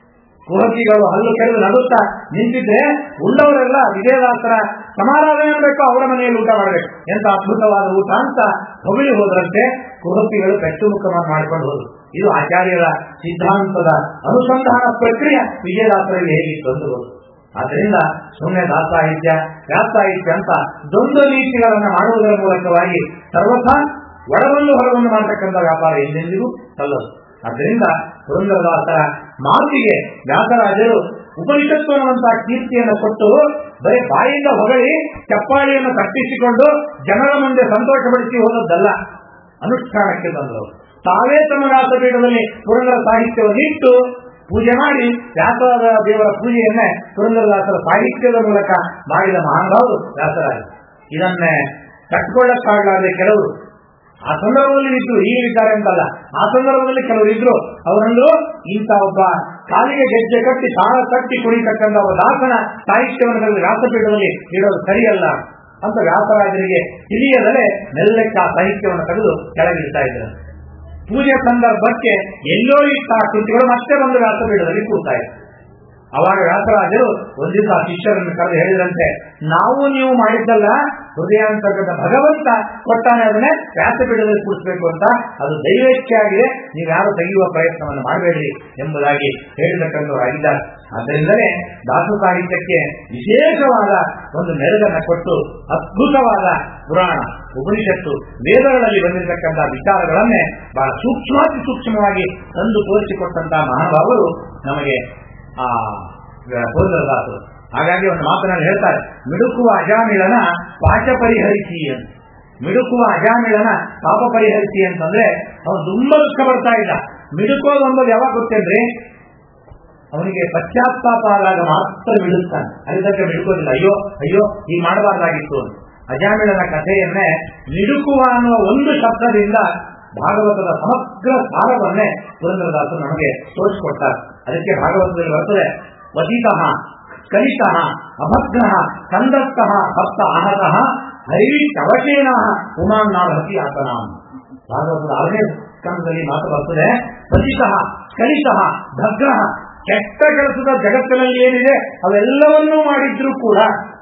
ಕುಹಕಿಗಳು ಹಲ್ಲು ಕೆರೆದು ನಗುತ್ತಾ ನಿಂತಿದ್ರೆ ಉಳ್ಳವರೆಲ್ಲ ವಿಜಯದಾಸರ ಸಮಾರಾಧನೆ ಮಾಡಬೇಕು ಅವರ ಮನೆಯಲ್ಲಿ ಊಟ ಮಾಡಬೇಕು ಎಂತ ಅದ್ಭುತವಾದ ಊಟ ಅಂತ ಹೊಗಳಿ ಹೋದ್ರಂತೆ ಕುಹಕಿಗಳು ಪೆಟ್ಟು ಮುಖ ಮಾಡಿಕೊಂಡು ಹೋದ್ರು ಇದು ಆಚಾರ್ಯರ ಸಿದ್ಧಾಂತದ ಅನುಸಂಧಾನ ಪ್ರಕ್ರಿಯೆ ವಿಜಯದಾಸರಲ್ಲಿ ಹೇಗಿತ್ತು ಅಂತ ಗೊತ್ತು ಆದ್ದರಿಂದ ಸುಮ್ಮನೆ ದಾಸಾಹಿತ್ಯ ವ್ಯಾಸಾಹಿತ್ಯ ಅಂತ ದೊಂದು ನೀತಿಗಳನ್ನ ಮಾಡುವುದರ ಮೂಲಕವಾಗಿ ಸರ್ವಥಾ ಒಳಗೊಂದು ಹೊರಗೊಂಡು ಮಾಡತಕ್ಕಂಥ ವ್ಯಾಪಾರ ಎಂದೆಂದಿಗೂ ಸಲ್ಲದು ಆದ್ದರಿಂದ ಪುರಂದರದಾಸರ ಮಾತಿಗೆ ವ್ಯಾಸರಾಜರು ಉಪನಿಷತ್ತು ಅನ್ನುವಂತಹ ಕೀರ್ತಿಯನ್ನು ಕೊಟ್ಟು ಬರೀ ಬಾಯಿಂದ ಹೊಗಳಿ ಚಪ್ಪಾಳಿಯನ್ನು ತಪ್ಪಿಸಿಕೊಂಡು ಜನರ ಮುಂದೆ ಸಂತೋಷಪಡಿಸಿ ಹೋದದ್ದಲ್ಲ ಅನುಷ್ಠಾನಕ್ಕೆ ಬಂದರು ತಾವೇ ತಮ್ಮ ವ್ಯಾಸಪೀಠದಲ್ಲಿ ಪುರಂದರ ಸಾಹಿತ್ಯವನ್ನು ಇಟ್ಟು ಪೂಜೆ ಮಾಡಿ ವ್ಯಾಸರಾಜ ದೇವರ ಪೂಜೆಯನ್ನೇ ಪುರಂದರದಾಸರ ಸಾಹಿತ್ಯದ ಮೂಲಕ ಮಾಡಿದ ಮಹಾನುಭಾವರು ವ್ಯಾಸರಾಜ ಇದನ್ನೇ ಕಟ್ಕೊಳ್ಳಕ್ಕಾಗಲಾರದೆ ಕೆಲವರು ಆ ಸಂದರ್ಭದಲ್ಲಿ ಇದ್ರು ಈಗಿದ್ದಾರೆ ಅಂತಲ್ಲ ಆ ಸಂದರ್ಭದಲ್ಲಿ ಕೆಲವರು ಇದ್ರು ಅವರಂದ್ರು ಇಂಥ ಒಬ್ಬ ಕಾಲಿಗೆ ಗೆಜ್ಜೆ ಕಟ್ಟಿ ತಾಳ ಕಟ್ಟಿ ಕುಣಿತಕ್ಕಂಥ ಒಬ್ಬ ದಾಸನ ಸಾಹಿತ್ಯವನ್ನು ತೆಗೆದು ವ್ಯಾಸಪೀಠದಲ್ಲಿ ಇಡೋದು ಸರಿಯಲ್ಲ ಅಂತ ವ್ಯಾಸರಾಜರಿಗೆ ತಿಳಿಯದಲೇ ಮೆಲ್ಲಕ್ಕೆ ಆ ಸಾಹಿತ್ಯವನ್ನು ತೆಗೆದು ಕೆಳಗಿಡ್ತಾ ಇದ್ರು ಪೂಜೆ ಸಂದರ್ಭಕ್ಕೆ ಎಲ್ಲೋ ಇಟ್ಟ ಆ ಕೃತಿಗಳು ಮತ್ತೆ ಬಂದು ವ್ಯಾಸಪೀಠದಲ್ಲಿ ಕೂತಾ ಇತ್ತು ಅವಾಗ ವ್ಯಾಸರಾಜರು ಒಂದಿವಸ ಆ ಶಿಷ್ಯರನ್ನು ಕರೆದು ಹೇಳಿದಂತೆ ನಾವು ನೀವು ಮಾಡಿದ್ದಲ್ಲ ಹೃದಯಾಂತರ್ಗತ ಭಗವಂತ ಕೊಟ್ಟಾನೆ ಅದನ್ನೇ ವ್ಯಾಸಪೀಠದಲ್ಲಿ ಕೂಡಿಸಬೇಕು ಅಂತ ಅದು ದೈವೇಚ್ಛೆಯಾಗಿದೆ ನೀವು ಯಾರು ತೆಗೆಯುವ ಪ್ರಯತ್ನವನ್ನು ಮಾಡಬೇಡಿ ಎಂಬುದಾಗಿ ಹೇಳಿದಕ್ಕಂಥವರಾಗಿದ್ದಾರೆ ಆದ್ದರಿಂದಲೇ ದಾಸ ಸಾಹಿತ್ಯಕ್ಕೆ ವಿಶೇಷವಾದ ಒಂದು ಮೆರುಗನ್ನು ಕೊಟ್ಟು ಅದ್ಭುತವಾದ ಪುರಾಣ ಉಪನಿಷತ್ತು ವೇದಗಳಲ್ಲಿ ಬಂದಿರತಕ್ಕಂಥ ವಿಚಾರಗಳನ್ನೇ ಬಹಳ ಸೂಕ್ಷ್ಮಾತಿ ಸೂಕ್ಷ್ಮವಾಗಿ ತಂದು ತೋರಿಸಿಕೊಟ್ಟಂತಹ ಮಹಾನುಭಾವರು ನಮಗೆ ಆ ಪುರಂದರದಾಸರು ಹಾಗಾಗಿ ಒಂದು ಮಾತನಾಡಿ ಹೇಳ್ತಾರೆ ಮಿಡುಕುವ ಅಜಾಮಿಳನ ಪಾಠ ಪರಿಹರಿಸಿ ಅಂತ ಮಿಡುಕುವ ಅಜಾಮಿಳನ ಪಾಪ ಪರಿಹರಿಸಿ ಅಂತಂದ್ರೆ ಅವನು ತುಂಬಾ ದುಃಖ ಬರ್ತಾ ಇದ್ದ ಮಿಡುಕೋದು ಅನ್ನೋದು ಯಾವಾಗ ಗೊತ್ತೇನ್ರಿ ಅವನಿಗೆ ಪಶ್ಚಾತ್ತಾಪ ಆದಾಗ ಮಾತ್ರ ಮಿಡುತ್ತಾನೆ ಅದಕ್ಕೆ ಮಿಡುಕೋದಿಲ್ಲ ಅಯ್ಯೋ ಅಯ್ಯೋ ಈ ಮಾಡಬಾರ್ದಾಗಿತ್ತು ಅಂತ ಅಜಾಮಿಳನ ಕಥೆಯನ್ನೇ ಮಿಡುಕುವ ಅನ್ನುವ ಒಂದು ಶಬ್ದದಿಂದ ಭಾಗವತದ ಸಮಗ್ರ ಸಾರವನ್ನೇ ಪುರಂದರದಾಸರು ನಮಗೆ ತೋರಿಸಿಕೊಡ್ತಾರೆ ಅದಕ್ಕೆ ಭಾಗವತದಲ್ಲಿ ಬರ್ತದೆ ವದಿತಃ ಕಲಿತಃ ಅಭಗ್ನಃ ಕಂದಸ್ತಃ ಭಕ್ತ ಅಹತಃ ಹರಿ ಕವಚೇನ ಉಮಾನ್ನಾಭತಿ ಆತನ ಭಾಗವತದ ಆರನೇ ಸ್ಕಂದದಲ್ಲಿ ಮಾತು ಬರ್ತದೆ ವದಿತಃ ಕಲಿತಃ ಭಗ್ನಃ ಕೆಟ್ಟ ಕೆಲಸದ ಜಗತ್ತಿನಲ್ಲಿ ಏನಿದೆ ಅವೆಲ್ಲವನ್ನೂ ಮಾಡಿದ್ರೂ ಕೂಡ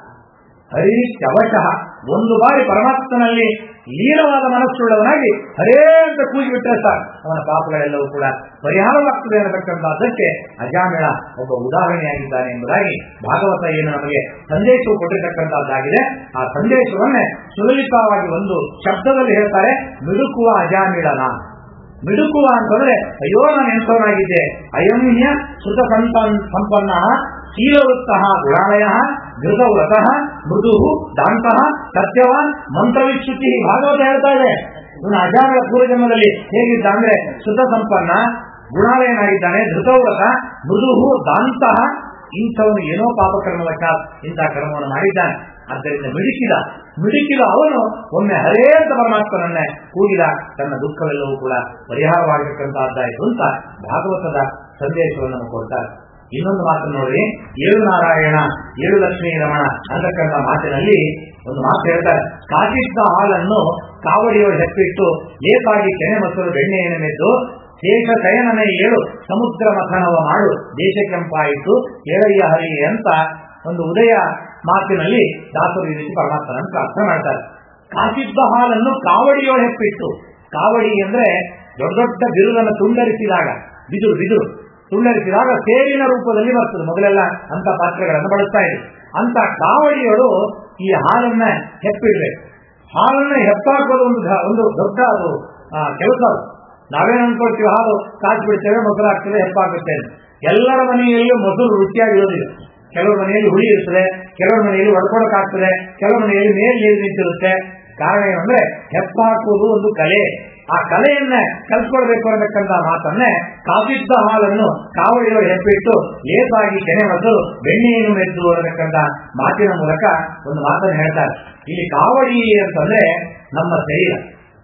ಹರಿ ಕವಚಃ ಒಂದು ಬಾರಿ ಪರಮಾತ್ಮನಲ್ಲಿ ಲೀನವಾದ ಮನಸ್ಸುಳ್ಳವನಾಗಿ ಹರೇ ಅಂತ ಕೂಗಿಬಿಟ್ರೆ ಸರ್ ಅವನ ಪಾಪಗಳೆಲ್ಲವೂ ಕೂಡ ಪರಿಹಾರವಾಗ್ತದೆ ಅನ್ನತಕ್ಕಂಥದ್ದಕ್ಕೆ ಅಜಾಮಿಳ ಒಬ್ಬ ಉದಾಹರಣೆಯಾಗಿದ್ದಾನೆ ಎಂಬುದಾಗಿ ಭಾಗವತ ಏನು ನಮಗೆ ಸಂದೇಶವು ಕೊಟ್ಟಿರ್ತಕ್ಕಂಥದ್ದಾಗಿದೆ ಆ ಸಂದೇಶವನ್ನೇ ಸುಲಲಿತವಾಗಿ ಒಂದು ಶಬ್ದದಲ್ಲಿ ಹೇಳ್ತಾರೆ ಮಿಡುಕುವ ಅಜಾಮಿಳನ ಮಿಡುಕುವ ಅಂತಂದ್ರೆ ಅಯ್ಯೋ ನಾನು ಎಂಥವನಾಗಿದ್ದೆ ಅಯಮ್ಯ ಶ್ರುತ ಸಂಪನ್ ಸಂಪನ್ನ ಶೀಲವೃತ್ತ ಗುಣಾಲಯ ಘೃತವ್ರತಃ ಮೃದು ದಾಂತಹ ಸತ್ಯವಾನ್ ಮಂತ್ರವಿಶ್ರುತಿ ಭಾಗವತ ಹೇಳ್ತಾ ಇದೆ ಇವನು ಅಜಾಮಿಳ ಪೂರ್ವಜನ್ಮದಲ್ಲಿ ಹೇಗಿದ್ದ ಅಂದ್ರೆ ಶ್ರುತ ಸಂಪನ್ನ ಗುಣಾಲಯನಾಗಿದ್ದಾನೆ ಧೃತವ್ರತ ಮೃದು ದಾಂತಹ ಇಂಥವನು ಏನೋ ಪಾಪಕರ್ಮವಶ ಇಂತಹ ಕರ್ಮವನ್ನು ಮಾಡಿದ್ದಾನೆ ಆದ್ದರಿಂದ ಮಿಡುಕಿದ ಮಿಡುಕಿದ ಅವನು ಒಮ್ಮೆ ಹರೇ ಅಂತ ಪರಮಾತ್ಮನನ್ನೇ ಕೂಗಿದ ತನ್ನ ದುಃಖವೆಲ್ಲವೂ ಕೂಡ ಪರಿಹಾರವಾಗಿರ್ತಕ್ಕಂಥದ್ದಾಯಿತು ಅಂತ ಭಾಗವತದ ಸಂದೇಶವನ್ನು ನಮಗೆ ಕೊಡ್ತಾರೆ ಇನ್ನೊಂದು ಮಾತು ನೋಡ್ರಿ ಏಳು ನಾರಾಯಣ ಏಳು ಲಕ್ಷ್ಮೀ ರಮಣ ಅಂತಕ್ಕಂಥ ಮಾತಿನಲ್ಲಿ ಒಂದು ಮಾತು ಹೇಳ್ತಾರೆ ಕಾಕಿದ್ದ ಹಾಲನ್ನು ಕಾವಡಿಯವರು ಹೆಪ್ಪಿಟ್ಟು ಲೇಪಾಗಿ ಕೆನೆ ಮೊಸರು ಬೆಣ್ಣೆಯನ್ನು ಮೆದ್ದು ಶೇಷ ಶಯನನೇ ಏಳು ಸಮುದ್ರ ಮಥನವ ಮಾಡು ದೇಶ ಕೆಂಪಾಯಿತು ಏಳಯ್ಯ ಹರಿ ಅಂತ ಒಂದು ಉದಯ ಮಾತಿನಲ್ಲಿ ದಾಸರು ಈ ರೀತಿ ಪರಮಾತ್ಮನನ್ನು ಪ್ರಾರ್ಥನೆ ಮಾಡ್ತಾರೆ ಕಾಸಿದ್ದ ಹಾಲನ್ನು ಕಾವಡಿಯೋ ಹೆಪ್ಪಿಟ್ಟು ಕಾವಡಿ ಅಂದ್ರೆ ದೊಡ್ಡ ದೊಡ್ಡ ಬಿರುದನ್ನು ತುಂಡರಿಸಿದಾಗ ಬಿದುರು ಬಿದುರು ತುಂಡರಿಸಿದಾಗ ಸೇರಿನ ರೂಪದಲ್ಲಿ ಬರ್ತದೆ ಮೊದಲೆಲ್ಲ ಅಂತ ಪಾತ್ರೆಗಳನ್ನು ಬಳಸ್ತಾ ಇದೆ ಅಂತ ಕಾವಡಿಯವರು ಈ ಹಾಲನ್ನ ಹೆಪ್ಪಿಡ್ಬೇಕು ಹಾಲನ್ನ ಹೆಪ್ಪಾಕೋದು ಒಂದು ಒಂದು ದೊಡ್ಡ ಅದು ಕೆಲಸ ಅದು ನಾವೇನ್ ಅನ್ಕೊಳ್ತೀವಿ ಹಾಲು ಕಾಚಿ ಬಿಡ್ತೇವೆ ಮೊಸರು ಹಾಕ್ತೇವೆ ಹೆಪ್ಪಾಗುತ್ತೆ ಎಲ್ಲರ ಮನೆಯಲ್ಲೂ ಮೊಸರು ರುಚಿಯಾಗಿರೋದಿಲ್ಲ ಕೆಲವ್ರ ಮನೆಯಲ್ಲಿ ಹುಳಿ ಇರ್ತದೆ ಕೆಲವ್ರ ಮನೆಯಲ್ಲಿ ಒಡ್ಕೊಳಕ್ಕಾಗ್ತದೆ ಕೆಲವ್ರ ಮನೆಯಲ್ಲಿ ಮೇಲ್ ನೀರು ನಿಂತಿರುತ್ತೆ ಕಾರಣ ಏನಂದ್ರೆ ಹೆಪ್ಪ ಹಾಕುವುದು ಒಂದು ಕಲೆ ಆ ಕಲೆಯನ್ನ ಕಲ್ತ್ಕೊಳ್ಬೇಕು ಅನ್ನತಕ್ಕಂಥ ಮಾತನ್ನೇ ಕಾಪಿದ್ದ ಹಾಲನ್ನು ಕಾವಡಿಯವರು ಹೆಪ್ಪಿಟ್ಟು ಲೇಪಾಗಿ ಕೆನೆ ಮತ್ತು ಬೆಣ್ಣೆಯನ್ನು ಮೆದ್ದು ಅನ್ನತಕ್ಕಂಥ ಮಾತಿನ ಮೂಲಕ ಒಂದು ಮಾತನ್ನು ಹೇಳ್ತಾರೆ ಇಲ್ಲಿ ಕಾವಡಿ ಅಂತಂದ್ರೆ ನಮ್ಮ ಶರೀರ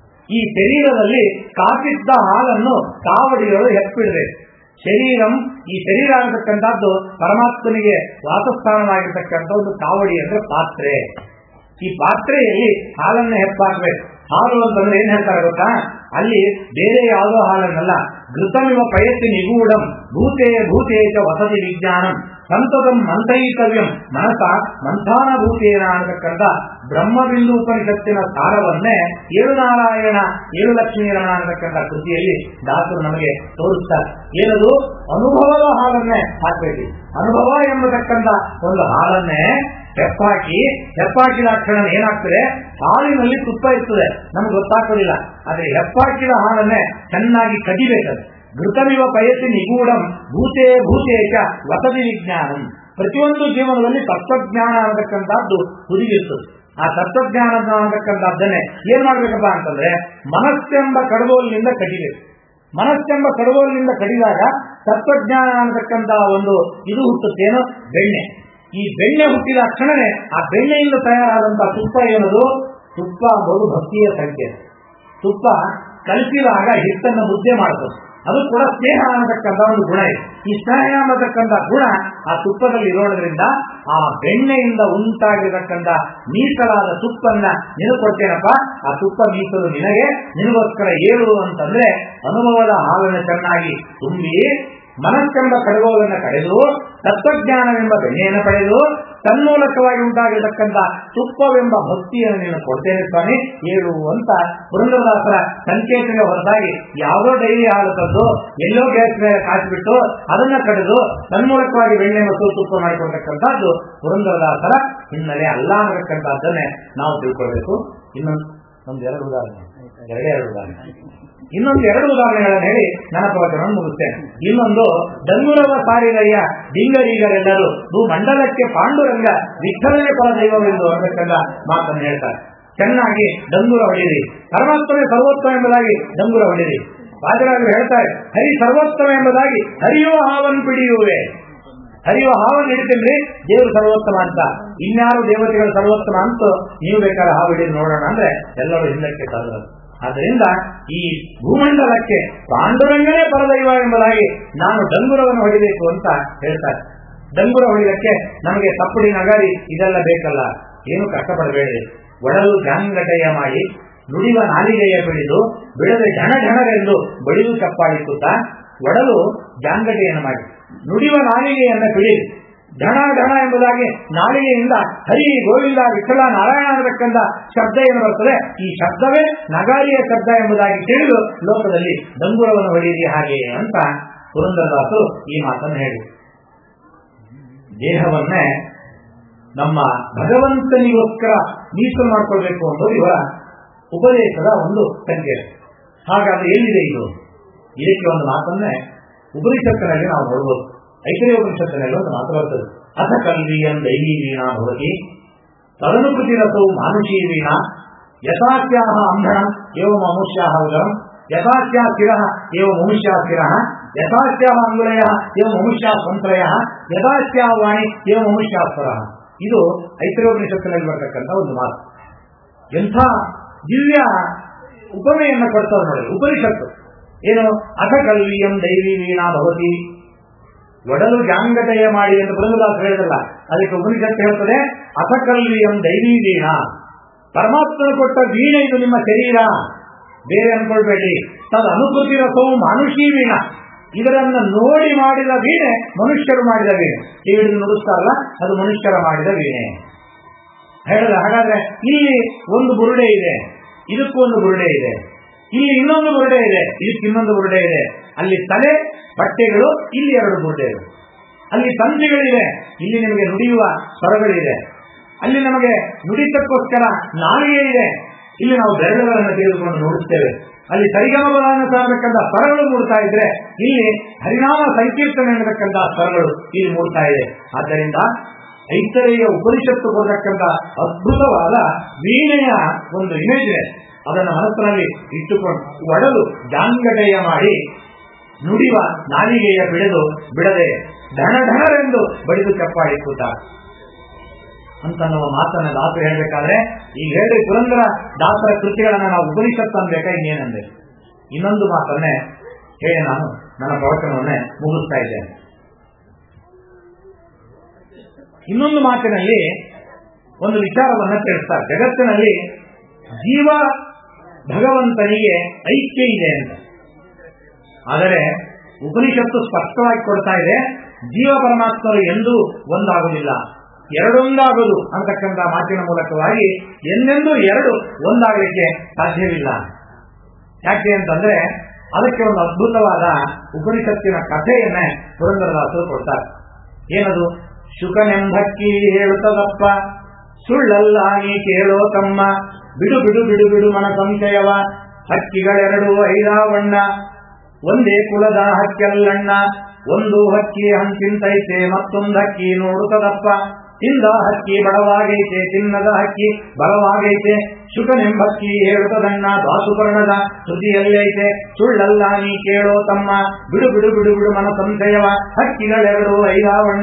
ಈ ಶರೀರದಲ್ಲಿ ಕಾಪಿದ್ದ ಹಾಲನ್ನು ಕಾವಡಿಯವರು ಹೆಪ್ಪಿಡಬೇಕು ಶರೀರಂ ಈ ಶರೀರ ಅನ್ನತಕ್ಕಂಥದ್ದು ಪರಮಾತ್ಮನಿಗೆ ವಾಸಸ್ಥಾನವಾಗಿರ್ತಕ್ಕಂಥ ಒಂದು ಕಾವಡಿ ಅಂದ್ರೆ ಪಾತ್ರೆ ಈ ಪಾತ್ರೆಯಲ್ಲಿ ಹಾಲನ್ನು ಹೆಪ್ಪಾಕ್ಬೇಕು ಹಾಲು ಅಂತಂದ್ರೆ ಏನ್ ಹೇಳ್ತಾರೆ ಗೊತ್ತಾ ಅಲ್ಲಿ ಬೇರೆ ಯಾವುದೋ ಹಾಲನ್ನಲ್ಲ ಘೃತಮಿವ ಪ್ರಯತ್ನ ನಿಗೂಢಂ ಭೂತೇಯ ಭೂತೇಚ ವಸತಿ ವಿಜ್ಞಾನಂ ಸಂತತಂ ಮಂಥಯಿತವ್ಯಂ ಮನಸ ಮಂಥಾನ ಭೂತೇನ ಅನ್ನತಕ್ಕಂಥ ಬ್ರಹ್ಮಬಿಂದು ಉಪನಿಷತ್ತಿನ ಸಾರವನ್ನೇ ಏಳು ನಾರಾಯಣ ಏಳು ಲಕ್ಷ್ಮೀರಮಣ ಅನ್ನತಕ್ಕಂಥ ಕೃತಿಯಲ್ಲಿ ದಾಸರು ನಮಗೆ ತೋರಿಸ್ತಾರೆ ಏನದು ಅನುಭವದ ಹಾಲನ್ನೇ ಹಾಕಬೇಕು ಅನುಭವ ಎಂಬತಕ್ಕಂಥ ಒಂದು ಹಾಲನ್ನೇ ಹೆಪ್ಪಾಕಿ ಹೆಪ್ಪಾಕಿದ ಕ್ಷಣ ಏನಾಗ್ತದೆ ಹಾಲಿನಲ್ಲಿ ತುಪ್ಪ ಇರ್ತದೆ ನಮ್ಗೆ ಗೊತ್ತಾಗ್ತದಿಲ್ಲ ಆದ್ರೆ ಹೆಪ್ಪಾಕಿದ ಹಾಲನ್ನೇ ಚೆನ್ನಾಗಿ ಕದಿಬೇಕದು ಘೃತಮಿವ ಪಯಸಿ ನಿಗೂಢಂ ಭೂತೇ ಭೂತೇಶ ವಸತಿ ವಿಜ್ಞಾನಂ ಪ್ರತಿಯೊಂದು ಜೀವನದಲ್ಲಿ ತತ್ವಜ್ಞಾನ ಅನ್ನತಕ್ಕಂಥದ್ದು ಹುದುಗಿರ್ತದೆ ಆ ತತ್ವಜ್ಞಾನ ಅನ್ನತಕ್ಕಂಥದ್ದನ್ನೇ ಏನ್ ಮಾಡ್ಬೇಕಪ್ಪ ಅಂತಂದ್ರೆ ಮನಸ್ಸೆಂಬ ಕಡಗೋಲಿನಿಂದ ಕಡಿಬೇಕು ಮನಸ್ಸೆಂಬ ಕಡಗೋಲಿನಿಂದ ಕಡಿದಾಗ ತತ್ವಜ್ಞಾನ ಅನ್ನತಕ್ಕಂತಹ ಒಂದು ಇದು ಹುಟ್ಟುತ್ತೇನೋ ಬೆಣ್ಣೆ ಈ ಬೆಣ್ಣೆ ಹುಟ್ಟಿದ ಕ್ಷಣನೇ ಆ ಬೆಣ್ಣೆಯಿಂದ ತಯಾರಾದಂತಹ ತುಪ್ಪ ಏನದು ತುಪ್ಪ ಅಂಬೋದು ಭಕ್ತಿಯ ಸಂಕೇತ ತುಪ್ಪ ಕಲಿಸಿದಾಗ ಹಿಟ್ಟನ್ನು ಮುದ್ದೆ ಮಾಡ್ತದೆ ಅದು ಕೂಡ ಸ್ನೇಹ ಅನ್ನತಕ್ಕಂಥ ಒಂದು ಗುಣ ಇದೆ ಈ ಸ್ನೇಹ ಅನ್ನತಕ್ಕಂಥ ಗುಣ ಆ ತುಪ್ಪದಲ್ಲಿ ಇರೋದ್ರಿಂದ ಆ ಬೆಣ್ಣೆಯಿಂದ ಉಂಟಾಗಿರತಕ್ಕಂಥ ಮೀಸಲಾದ ತುಪ್ಪನ್ನ ನೀನು ಕೊಡ್ತೇನಪ್ಪ ಆ ತುಪ್ಪ ಮೀಸಲು ನಿನಗೆ ನಿನಗೋಸ್ಕರ ಏಳು ಅಂತಂದ್ರೆ ಅನುಭವದ ಹಾಲನ್ನು ಚೆನ್ನಾಗಿ ತುಂಬಿ ಮನಸ್ಸೆಂಬ ಕಡಗೋಲನ್ನು ಕಡೆದು ತತ್ವಜ್ಞಾನವೆಂಬ ಬೆಣ್ಣೆಯನ್ನು ಪಡೆದು ತನ್ಮೂಲಕವಾಗಿ ಉಂಟಾಗಿರತಕ್ಕಂಥ ತುಪ್ಪವೆಂಬ ಭಕ್ತಿಯನ್ನು ನೀನು ಕೊಡ್ತೇನೆ ಸ್ವಾಮಿ ಏಳು ಅಂತ ಪುರಂದರದಾಸರ ಸಂಕೇತಕ್ಕೆ ಹೊರತಾಗಿ ಯಾವುದೋ ಡೈರಿ ಹಾಲು ತಂದು ಎಲ್ಲೋ ಗ್ಯಾಸ್ ಮೇಲೆ ಕಾಸಿಬಿಟ್ಟು ಅದನ್ನ ಕಡೆದು ತನ್ಮೂಲಕವಾಗಿ ಬೆಣ್ಣೆ ಮತ್ತು ತುಪ್ಪ ಮಾಡಿಕೊಳ್ತಕ್ಕಂಥದ್ದು ಪುರಂದರದಾಸರ ಹಿನ್ನೆಲೆ ಅಲ್ಲ ಅನ್ನತಕ್ಕಂಥದ್ದನ್ನೇ ನಾವು ತಿಳ್ಕೊಳ್ಬೇಕು ಇನ್ನೊಂದು ಒಂದು ಎರಡು ಉದಾಹರಣೆ ಎರಡೇ ಎರಡು ಉದಾಹರಣೆ ಇನ್ನೊಂದು ಎರಡು ಉದಾಹರಣೆಗಳನ್ನು ಹೇಳಿ ನನ್ನ ಪ್ರವಚನವನ್ನು ಮುಗಿಸ್ತೇನೆ ಇನ್ನೊಂದು ಡಂಗುರವ ಸಾರಿರಯ್ಯ ಡಿಂಗರಿಗರೆಲ್ಲರೂ ಭೂ ಮಂಡಲಕ್ಕೆ ಪಾಂಡುರಂಗ ವಿಠಲನೆ ಪರ ದೈವವೆಂದು ಅನ್ನತಕ್ಕಂಥ ಮಾತನ್ನು ಹೇಳ್ತಾರೆ ಚೆನ್ನಾಗಿ ಡಂಗುರ ಹೊಡಿರಿ ಪರಮಾತ್ಮನೇ ಸರ್ವೋತ್ತಮ ಎಂಬುದಾಗಿ ಡಂಗುರ ಹೊಡಿರಿ ರಾಜರಾಜರು ಹೇಳ್ತಾರೆ ಹರಿ ಸರ್ವೋತ್ತಮ ಎಂಬುದಾಗಿ ಹರಿಯೋ ಹಾವನ್ನು ಪಿಡಿಯುವೆ ಹರಿಯುವ ಹಾವನ್ನು ಹಿಡಿತೀನಿ ದೇವರು ಸರ್ವೋತ್ತಮ ಅಂತ ಇನ್ಯಾರು ದೇವತೆಗಳು ಸರ್ವೋತ್ತಮ ಅಂತ ನೀವು ಬೇಕಾದ್ರೆ ಹಾವು ಹಿಡಿದು ನೋಡೋಣ ಅಂದ್ರೆ ಎಲ್ಲರೂ ಹಿಂದಕ್ಕೆ ತರದು ಆದ್ದರಿಂದ ಈ ಭೂಮಂಡಲಕ್ಕೆ ಪಾಂಡುರಂಗನೇ ಪರದೈವ ಎಂಬುದಾಗಿ ನಾನು ಡಂಗುರವನ್ನು ಹೊಡಿಬೇಕು ಅಂತ ಹೇಳ್ತಾರೆ ಡಂಗುರ ಹೊಡಿಲಿಕ್ಕೆ ನಮಗೆ ತಪ್ಪಡಿ ನಗಾರಿ ಇದೆಲ್ಲ ಬೇಕಲ್ಲ ಏನು ಕಷ್ಟಪಡಬೇಡಿ ಒಡಲು ಜಾಂಗಟೆಯ ಮಾಡಿ ನುಡಿವ ನಾಲಿಗೆಯ ಬಿಡಿದು ಬಿಡದೆ ಝಣ ಝಣರೆಂದು ಬಡಿದು ಚಪ್ಪಾಳಿಸುತ್ತ ಒಡಲು ಜಾಂಗಟೆಯನ್ನು ಮಾಡಿ ನುಡಿವ ನಾಲಿಗೆಯನ್ನ ಬಿಡಿದು ಢಣ ಢಣ ಎಂಬುದಾಗಿ ನಾಲಿಗೆಯಿಂದ ಹರಿ ಗೋವಿಂದ ವಿಠಲ ನಾರಾಯಣ ಅನ್ನತಕ್ಕಂಥ ಶಬ್ದ ಏನು ಬರ್ತದೆ ಈ ಶಬ್ದವೇ ನಗಾರಿಯ ಶಬ್ದ ಎಂಬುದಾಗಿ ತಿಳಿದು ಲೋಕದಲ್ಲಿ ಡಂಗುರವನ್ನು ಹೊಡೆಯಿರಿ ಹಾಗೆ ಅಂತ ಪುರಂದರದಾಸರು ಈ ಮಾತನ್ನು ಹೇಳಿ ದೇಹವನ್ನೇ ನಮ್ಮ ಭಗವಂತನಿಗೋಸ್ಕರ ಮೀಸಲು ಮಾಡ್ಕೊಳ್ಬೇಕು ಅನ್ನೋದು ಇವರ ಉಪದೇಶದ ಒಂದು ಸಂಕೇತ ಹಾಗಾದ್ರೆ ಎಲ್ಲಿದೆ ಇದು ಇದಕ್ಕೆ ಒಂದು ಮಾತನ್ನೇ ಉಪನಿಷತ್ತಿನಲ್ಲಿ ನಾವು ನೋಡ್ಬೋದು ಐತರೇಯ ಉಪನಿಷತ್ತಿನಲ್ಲಿ ಒಂದು ಮಾತು ಬರ್ತದೆ ಅಥ ಕಲ್ವಿಯಂ ದೈವೀ ವೀಣಾ ಭವತಿ ತದನುಕೃತಿ ರಸವು ಮಾನುಷೀ ವೀಣಾ ಯಥಾಸ್ಯಾಹ ಅಂಧಣಂ ಏವ ಮನುಷ್ಯಾಹ ಉದರಂ ಯಥಾಸ್ಯಾ ಶಿರಃ ಏವ ಮನುಷ್ಯಾ ಶಿರಃ ಯಥಾಸ್ಯಾಹ ಅಂಗುಲಯ ಏವ ಮನುಷ್ಯಾ ಸಂತ್ರಯ ಯಥಾಸ್ಯಾ ವಾಣಿ ಏವ ಮನುಷ್ಯಾ ಸ್ವರಃ ಇದು ಐತರೋಪನಿಷತ್ತಿನಲ್ಲಿ ಬರ್ತಕ್ಕಂಥ ಒಂದು ಮಾತು ಎಂಥ ದಿವ್ಯ ಉಪಮೆಯನ್ನು ಕೊಡ್ತಾರೆ ನೋಡಿ ಉಪನಿಷತ್ತು ಏನು ಅಥ ಕಲ್ವಿಯಂ ದೈವಿ ವೀಣಾ ಭವತಿ ಒಡಲು ಜಾಂಗಟೆಯ ಮಾಡಿ ಎಂದು ಬೃಂದದಾಸ ಹೇಳಿದಲ್ಲ ಅದಕ್ಕೆ ಉಪನಿಷತ್ತು ಹೇಳ್ತದೆ ಅಥ ಕಲ್ವಿಯಂ ದೈವಿ ವೀಣಾ ಪರಮಾತ್ಮನ ಕೊಟ್ಟ ವೀಣೆ ಇದು ನಿಮ್ಮ ಶರೀರ ಬೇರೆ ಅನ್ಕೊಳ್ಬೇಡಿ ತದ ಅನುಕೃತಿ ರಸವು ಮಾನುಷಿ ವೀಣ ಇದರನ್ನ ನೋಡಿ ಮಾಡಿದ ವೀಣೆ ಮನುಷ್ಯರು ಮಾಡಿದ ವೀಣೆ ಟಿವಿಡಿ ನುಡಿಸ್ತಾರಲ್ಲ ಅದು ಮನುಷ್ಯರ ಮಾಡಿದ ವೀಣೆ ಹೇಳಿದ ಹಾಗಾದ್ರೆ ಇಲ್ಲಿ ಒಂದು ಬುರುಡೆ ಇದೆ ಇದಕ್ಕೂ ಒಂದು ಬುರುಡೆ ಇದೆ ಇಲ್ಲಿ ಇನ್ನೊಂದು ಬುರುಡೆ ಇದೆ ಇದಕ್ಕೆ ಇನ್ನೊಂದು ಬುರುಡೆ ಇದೆ ಅಲ್ಲಿ ತಲೆ ಬಟ್ಟೆಗಳು ಇಲ್ಲಿ ಎರಡು ಬುರುಡೆಗಳು ಅಲ್ಲಿ ತಂತಿಗಳಿವೆ ಇಲ್ಲಿ ನಿಮಗೆ ನುಡಿಯುವ ಸ್ವರಗಳಿದೆ ಅಲ್ಲಿ ನಮಗೆ ನುಡಿತಕ್ಕೋಸ್ಕರ ನಾಲಿಗೆ ಇದೆ ಇಲ್ಲಿ ನಾವು ಬೆರಳುಗಳನ್ನು ತೆಗೆದುಕೊಂಡು ನೋಡುತ್ತೇವೆ ಅಲ್ಲಿ ಸರಿಗಮಗಳನ್ನು ಸಾರತಕ್ಕಂಥ ಸ್ವರಗಳು ಮೂಡ್ತಾ ಇದ್ರೆ ಇಲ್ಲಿ ಹರಿನಾಮ ಸಂಕೀರ್ತನೆ ಅನ್ನತಕ್ಕಂಥ ಸ್ವರಗಳು ಇಲ್ಲಿ ಮೂಡ್ತಾ ಇದೆ ಆದ್ದರಿಂದ ಐತರೆಯ ಉಪನಿಷತ್ತು ಕೊಡತಕ್ಕಂಥ ಅದ್ಭುತವಾದ ವೀಣೆಯ ಒಂದು ಇಮೇಜ್ ಇದೆ ಅದನ್ನು ಮನಸ್ಸಿನಲ್ಲಿ ಇಟ್ಟುಕೊಂಡು ಒಡಲು ಜಾಂಗಟೆಯ ಮಾಡಿ ನುಡಿವ ನಾಲಿಗೆಯ ಬಿಡದು ಬಿಡದೆ ಧನ ಧನರೆಂದು ಬಡಿದು ಚಪ್ಪಾಡಿಸುತ್ತ ಅಂತ ನಾವು ಮಾತನ್ನ ದಾಸರು ಹೇಳ್ಬೇಕಾದ್ರೆ ಈಗ ಹೇಳಿ ಪುರಂದರ ದಾಸರ ಕೃತಿಗಳನ್ನ ನಾವು ಉಪನಿಷತ್ತು ಅನ್ಬೇಕಾ ಇನ್ನೇನಂದ್ರೆ ಇನ್ನೊಂದು ಮಾತನ್ನೇ ಹೇಳಿ ನಾನು ನನ್ನ ಪ್ರವಚನವನ್ನೇ ಮುಗಿಸ್ತಾ ಇದ್ದೇನೆ ಇನ್ನೊಂದು ಮಾತಿನಲ್ಲಿ ಒಂದು ವಿಚಾರವನ್ನ ತಿಳಿಸ್ತಾರೆ ಜಗತ್ತಿನಲ್ಲಿ ಜೀವ ಭಗವಂತನಿಗೆ ಐಕ್ಯ ಇದೆ ಅಂತ ಆದರೆ ಉಪನಿಷತ್ತು ಸ್ಪಷ್ಟವಾಗಿ ಕೊಡ್ತಾ ಇದೆ ಜೀವ ಪರಮಾತ್ಮರು ಎಂದೂ ಒಂದಾಗುವುದಿಲ್ಲ ಎರಡೊಂದಾಗುವುದು ಅಂತಕ್ಕಂಥ ಮಾತಿನ ಮೂಲಕವಾಗಿ ಎಂದೆಂದೂ ಎರಡು ಒಂದಾಗಲಿಕ್ಕೆ ಸಾಧ್ಯವಿಲ್ಲ ಯಾಕೆ ಅಂತಂದ್ರೆ ಅದಕ್ಕೆ ಒಂದು ಅದ್ಭುತವಾದ ಉಪನಿಷತ್ತಿನ ಕಥೆಯನ್ನೇ ಪುರಂದರದಾಸರು ಕೊಡ್ತಾರೆ ಏನದು ಶುಕನೆಂಬಕ್ಕಿ ಹೇಳುತ್ತದಪ್ಪ ಸುಳ್ಳಲ್ಲಾಗಿ ಕೇಳೋ ತಮ್ಮ ಬಿಡು ಬಿಡು ಬಿಡು ಬಿಡು ಮನ ಸಂಶಯವ ಹಕ್ಕಿಗಳೆರಡು ಐರಾವಣ್ಣ ಒಂದೇ ಕುಲದ ಹಕ್ಕೆಲ್ಲಣ್ಣ ಒಂದು ಹಕ್ಕಿ ಹಂಚಿಂತೈತೆ ಮತ್ತೊಂದು ಹಕ್ಕಿ ನೋಡುತ್ತದಪ್ಪ ತಿಂದ ಹಕ್ಕಿ ಬಡವಾಗೈತೆ ತಿನ್ನದ ಹಕ್ಕಿ ಬಲವಾಗೈತೆ ಶುಕನೆಂಬಕ್ಕಿ ಹೇಳುತ್ತದಣ್ಣ ದಾಸುಪರ್ಣದ ಶ್ರುತಿಯಲ್ಲೈತೆ ಸುಳ್ಳಲ್ಲ ನೀ ಕೇಳೋ ತಮ್ಮ ಬಿಡು ಬಿಡು ಬಿಡು ಬಿಡು ಮನ ಸಂಶಯವ ಹಕ್ಕಿಗಳೆರಡು ಐದಾವಣ್ಣ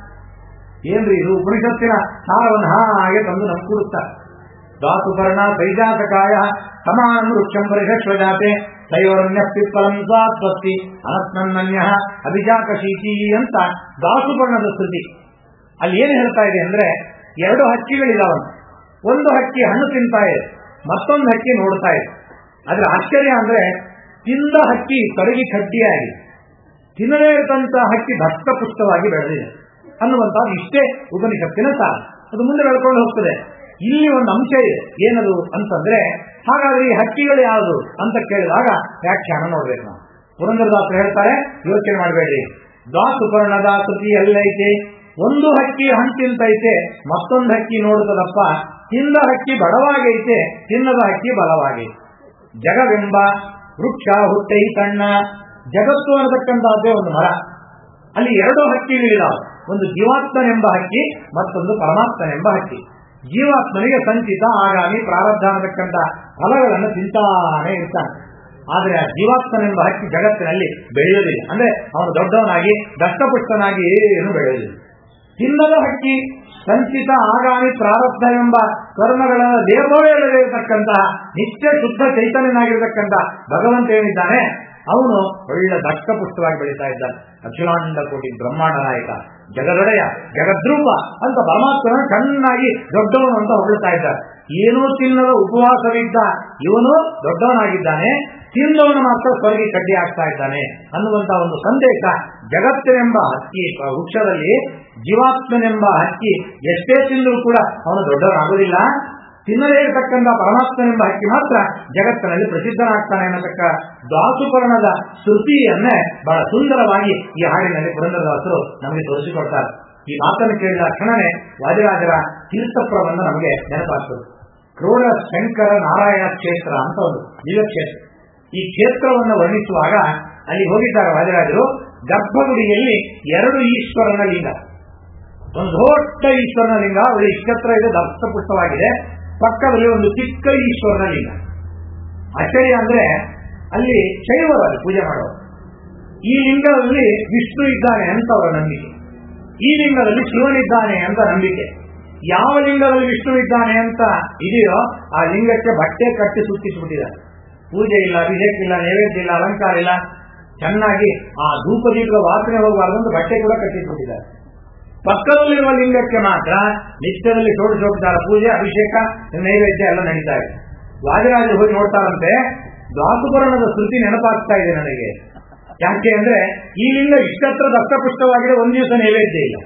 ಏನ್ರಿ ಇದು ಉಪನಿಷತ್ತಿನ ಸಾರವನ್ನು ಹಾಗೆ ತಂದು ನಮ್ಗೆ ಕೊಡುತ್ತಾರೆ ದಾಸುಪರ್ಣ ತೈಜಾತಕಾಯ ಸಮಾನ ವೃಕ್ಷಂ ಪರಿಷಶ್ವಜಾತೆ ತಯೋರನ್ಯ ಪಿಪ್ಪಲಂ ಸ್ವಾತ್ವಸ್ತಿ ಅನಸ್ನನ್ಯ ಅಭಿಜಾತ ಶೀತಿ ಅಂತ ದಾಸುಪರ್ಣದ ಶ್ರುತಿ ಅಲ್ಲಿ ಏನು ಹೇಳ್ತಾ ಇದೆ ಅಂದ್ರೆ ಎರಡು ಹಕ್ಕಿಗಳಿದಾವ ಒಂದು ಹಕ್ಕಿ ಹಣ್ಣು ತಿಂತಾ ಇದೆ ಮತ್ತೊಂದು ಹಕ್ಕಿ ನೋಡ್ತಾ ಇದೆ ಆದ್ರೆ ಆಶ್ಚರ್ಯ ಅಂದ್ರೆ ತಿಂದ ಹಕ್ಕಿ ಕರಗಿ ಕಡ್ಡಿಯಾಗಿ ತಿನ್ನದೇ ಇರತಂತ ಹಕ್ಕಿ ದಷ್ಟಪುಷ್ಟವಾಗಿ ಬೆಳೆದಿದೆ ಅನ್ನುವಂತ ಇಷ್ಟೇ ಉಪನಿಷತ್ತಿನ ಸಾರ ಅದು ಮುಂದೆ ಬೆಳ್ಕೊಂಡು ಹೋಗ್ತದೆ ಇಲ್ಲಿ ಒಂದು ಅಂಶ ಇದೆ ಏನದು ಅಂತಂದ್ರೆ ಹಾಗಾದ್ರೆ ಈ ಹಕ್ಕಿಗಳು ಯಾವುದು ಅಂತ ಕೇಳಿದಾಗ ವ್ಯಾಖ್ಯಾನ ನೋಡ್ಬೇಕು ನಾವು ಪುರಂದರದಾಸರು ಹೇಳ್ತಾರೆ ಯೋಚನೆ ಮಾಡಬೇಡ್ರಿ ದಾಸುಪರ್ಣದ ಕೃತಿ ಎಲ್ಲೈತೆ ಒಂದು ಹಕ್ಕಿ ಹಂಚಿಂತೈತೆ ಮತ್ತೊಂದು ಹಕ್ಕಿ ನೋಡುತ್ತದಪ್ಪ ತಿಂದ ಹಕ್ಕಿ ಬಡವಾಗೈತೆ ತಿನ್ನದ ಹಕ್ಕಿ ಬಲವಾಗೈತೆ ಜಗವೆಂಬ ವೃಕ್ಷ ಹುಟ್ಟೈತಣ್ಣ ಜಗತ್ತು ಅನ್ನತಕ್ಕಂತಹದ್ದೇ ಒಂದು ಮರ ಅಲ್ಲಿ ಎರಡು ಹಕ್ಕಿಗಳಿದಾವೆ ಒಂದು ಜೀವಾತ್ಮನೆಂಬ ಹಕ್ಕಿ ಮತ್ತೊಂದು ಪರಮಾತ್ಮನೆಂಬ ಹಕ್ಕಿ ಜೀವಾತ್ಮನಿಗೆ ಸಂಚಿತ ಆಗಾಮಿ ಪ್ರಾರಬ್ಧ ಅನ್ನತಕ್ಕಂಥ ಫಲಗಳನ್ನು ತಿಂತಾನೆ ಇರ್ತಾನೆ ಆದರೆ ಆ ಜೀವಾತ್ಮನೆಂಬ ಹಕ್ಕಿ ಜಗತ್ತಿನಲ್ಲಿ ಬೆಳೆಯುವುದಿಲ್ಲ ಅಂದ್ರೆ ಅವನು ದೊಡ್ಡವನಾಗಿ ದಷ್ಟಪುಷ್ಟನಾಗಿ ಏನು ಬೆಳೆಯುವುದಿಲ್ಲ ತಿನ್ನದ ಹಕ್ಕಿ ಸಂಚಿತ ಆಗಾಮಿ ಪ್ರಾರಬ್ಧ ಎಂಬ ಕರ್ಮಗಳ ದೇವವೇ ಇರತಕ್ಕಂತಹ ನಿತ್ಯ ಶುದ್ಧ ಚೈತನ್ಯನಾಗಿರತಕ್ಕಂತಹ ಭಗವಂತ ಏನಿದ್ದಾನೆ ಅವನು ಒಳ್ಳೆ ದಷ್ಟಪುಷ್ಟವಾಗಿ ಬೆಳೀತಾ ಇದ್ದಾನೆ ಅಖಿಲಾಂಡ ಕೋಟಿ ಬ್ರಹ್ಮಾಂಡ ನಾಯಕ ಜಗದೊಡೆಯ ಜಗದ್ರೂಪ ಅಂತ ಪರಮಾತ್ಮನ ಚೆನ್ನಾಗಿ ದೊಡ್ಡವನು ಅಂತ ಹೊರಡ್ತಾ ಇದ್ದಾರೆ ಏನೂ ತಿನ್ನದ ಉಪವಾಸವಿದ್ದ ಇವನು ದೊಡ್ಡವನಾಗಿದ್ದಾನೆ ತಿನ್ನವನು ಮಾತ್ರ ಸ್ವರ್ಗಿ ಕಡ್ಡಿ ಆಗ್ತಾ ಇದ್ದಾನೆ ಅನ್ನುವಂತ ಒಂದು ಸಂದೇಶ ಜಗತ್ತಿನೆಂಬ ಹಕ್ಕಿ ವೃಕ್ಷದಲ್ಲಿ ಜೀವಾತ್ಮನೆಂಬ ಹಕ್ಕಿ ಎಷ್ಟೇ ತಿಂದರೂ ಕೂಡ ಅವನು ದೊಡ್ಡವನಾಗುವುದಿಲ್ಲ ತಿನ್ನದೇ ಇರತಕ್ಕಂಥ ಪರಮಾತ್ಮನೆಂಬ ಹಕ್ಕಿ ಮಾತ್ರ ಜಗತ್ತಿನಲ್ಲಿ ಪ್ರಸಿದ್ಧನಾಗ್ತಾನೆ ಅನ್ನತಕ್ಕ ದಾಸುಪರ್ಣದ ಶ್ರುತಿಯನ್ನೇ ಬಹಳ ಸುಂದರವಾಗಿ ಈ ಹಾಡಿನಲ್ಲಿ ಪುರಂದರದಾಸರು ನಮಗೆ ತೋರಿಸಿಕೊಡ್ತಾರೆ ಈ ಮಾತನ್ನು ಕೇಳಿದ ಕ್ಷಣನೇ ವಾದಿರಾಜರ ತೀರ್ಥಪ್ರಬಂಧ ನಮಗೆ ನೆನಪಾಗ್ತದೆ ಕ್ರೋಢ ಶಂಕರ ನಾರಾಯಣ ಕ್ಷೇತ್ರ ಅಂತ ಒಂದು ದಿವ್ಯ ಕ್ಷೇತ್ರ ಈ ಕ್ಷೇತ್ರವನ್ನು ವರ್ಣಿಸುವಾಗ ಅಲ್ಲಿ ಹೋಗಿದ್ದಾರೆ ವಾದಿರಾಜರು ಗರ್ಭಗುಡಿಯಲ್ಲಿ ಎರಡು ಈಶ್ವರನ ಲಿಂಗ ಒಂದು ದೊಡ್ಡ ಈಶ್ವರನ ಲಿಂಗ ಒಳ್ಳೆ ಇಷ್ಟತ್ರ ಇದೆ ದಷ್ಟಪುಷ್ಟವಾಗಿದೆ ಪಕ್ಕದಲ್ಲಿ ಒಂದು ಚಿಕ್ಕ ಈಶ್ವರನ ಲಿಂಗ ಆಶ್ಚರ್ಯ ಅಂದ್ರೆ ಅಲ್ಲಿ ಶೈವರು ಅಲ್ಲಿ ಪೂಜೆ ಮಾಡೋರು ಈ ಲಿಂಗದಲ್ಲಿ ವಿಷ್ಣು ಇದ್ದಾನೆ ಅಂತ ಅವರ ನಂಬಿಕೆ ಈ ಲಿಂಗದಲ್ಲಿ ಶಿವನಿದ್ದಾನೆ ಅಂತ ನಂಬಿಕೆ ಯಾವ ಲಿಂಗದಲ್ಲಿ ವಿಷ್ಣು ಇದ್ದಾನೆ ಅಂತ ಇದೆಯೋ ಆ ಲಿಂಗಕ್ಕೆ ಬಟ್ಟೆ ಕಟ್ಟಿ ಸುತ್ತಿಸ್ಬಿಟ್ಟಿದ್ದಾರೆ ಪೂಜೆ ಇಲ್ಲ ಅಭಿಷೇಕ ಇಲ್ಲ ನೈವೇದ್ಯ ಇಲ್ಲ ಅಲಂಕಾರ ಇಲ್ಲ ಚೆನ್ನಾಗಿ ಆ ಧೂಪ ದೀಪದ ವಾಸನೆ ಹೋಗಬಾರ್ದು ಬಟ್ಟೆ ಕೂಡ ಕಟ್ಟಿಸ್ಬಿಟ್ಟಿದ್ದಾರೆ ಪಕ್ಕದಲ್ಲಿರುವ ಲಿಂಗಕ್ಕೆ ಮಾತ್ರ ನಿತ್ಯದಲ್ಲಿ ಷೋಡಶೋಪಚಾರ ಪೂಜೆ ಅಭಿಷೇಕ ನೈವೇದ್ಯ ಎಲ್ಲ ನಡೀತಾ ಇದೆ ವಾದಿರಾಜರು ಹೋಗಿ ನೋಡ್ತಾರಂತೆ ದ್ವಾಸುಪರ್ಣದ ಶ್ರುತಿ ನೆನಪಾಗ್ತಾ ಇದೆ ನನಗೆ ಯಾಕೆ ಅಂದ್ರೆ ಈ ಲಿಂಗ ಇಷ್ಟತ್ರ ದತ್ತಪುಷ್ಟವಾಗಿದೆ ಒಂದ್ ದಿವಸ ನೈವೇದ್ಯ ಇಲ್ಲ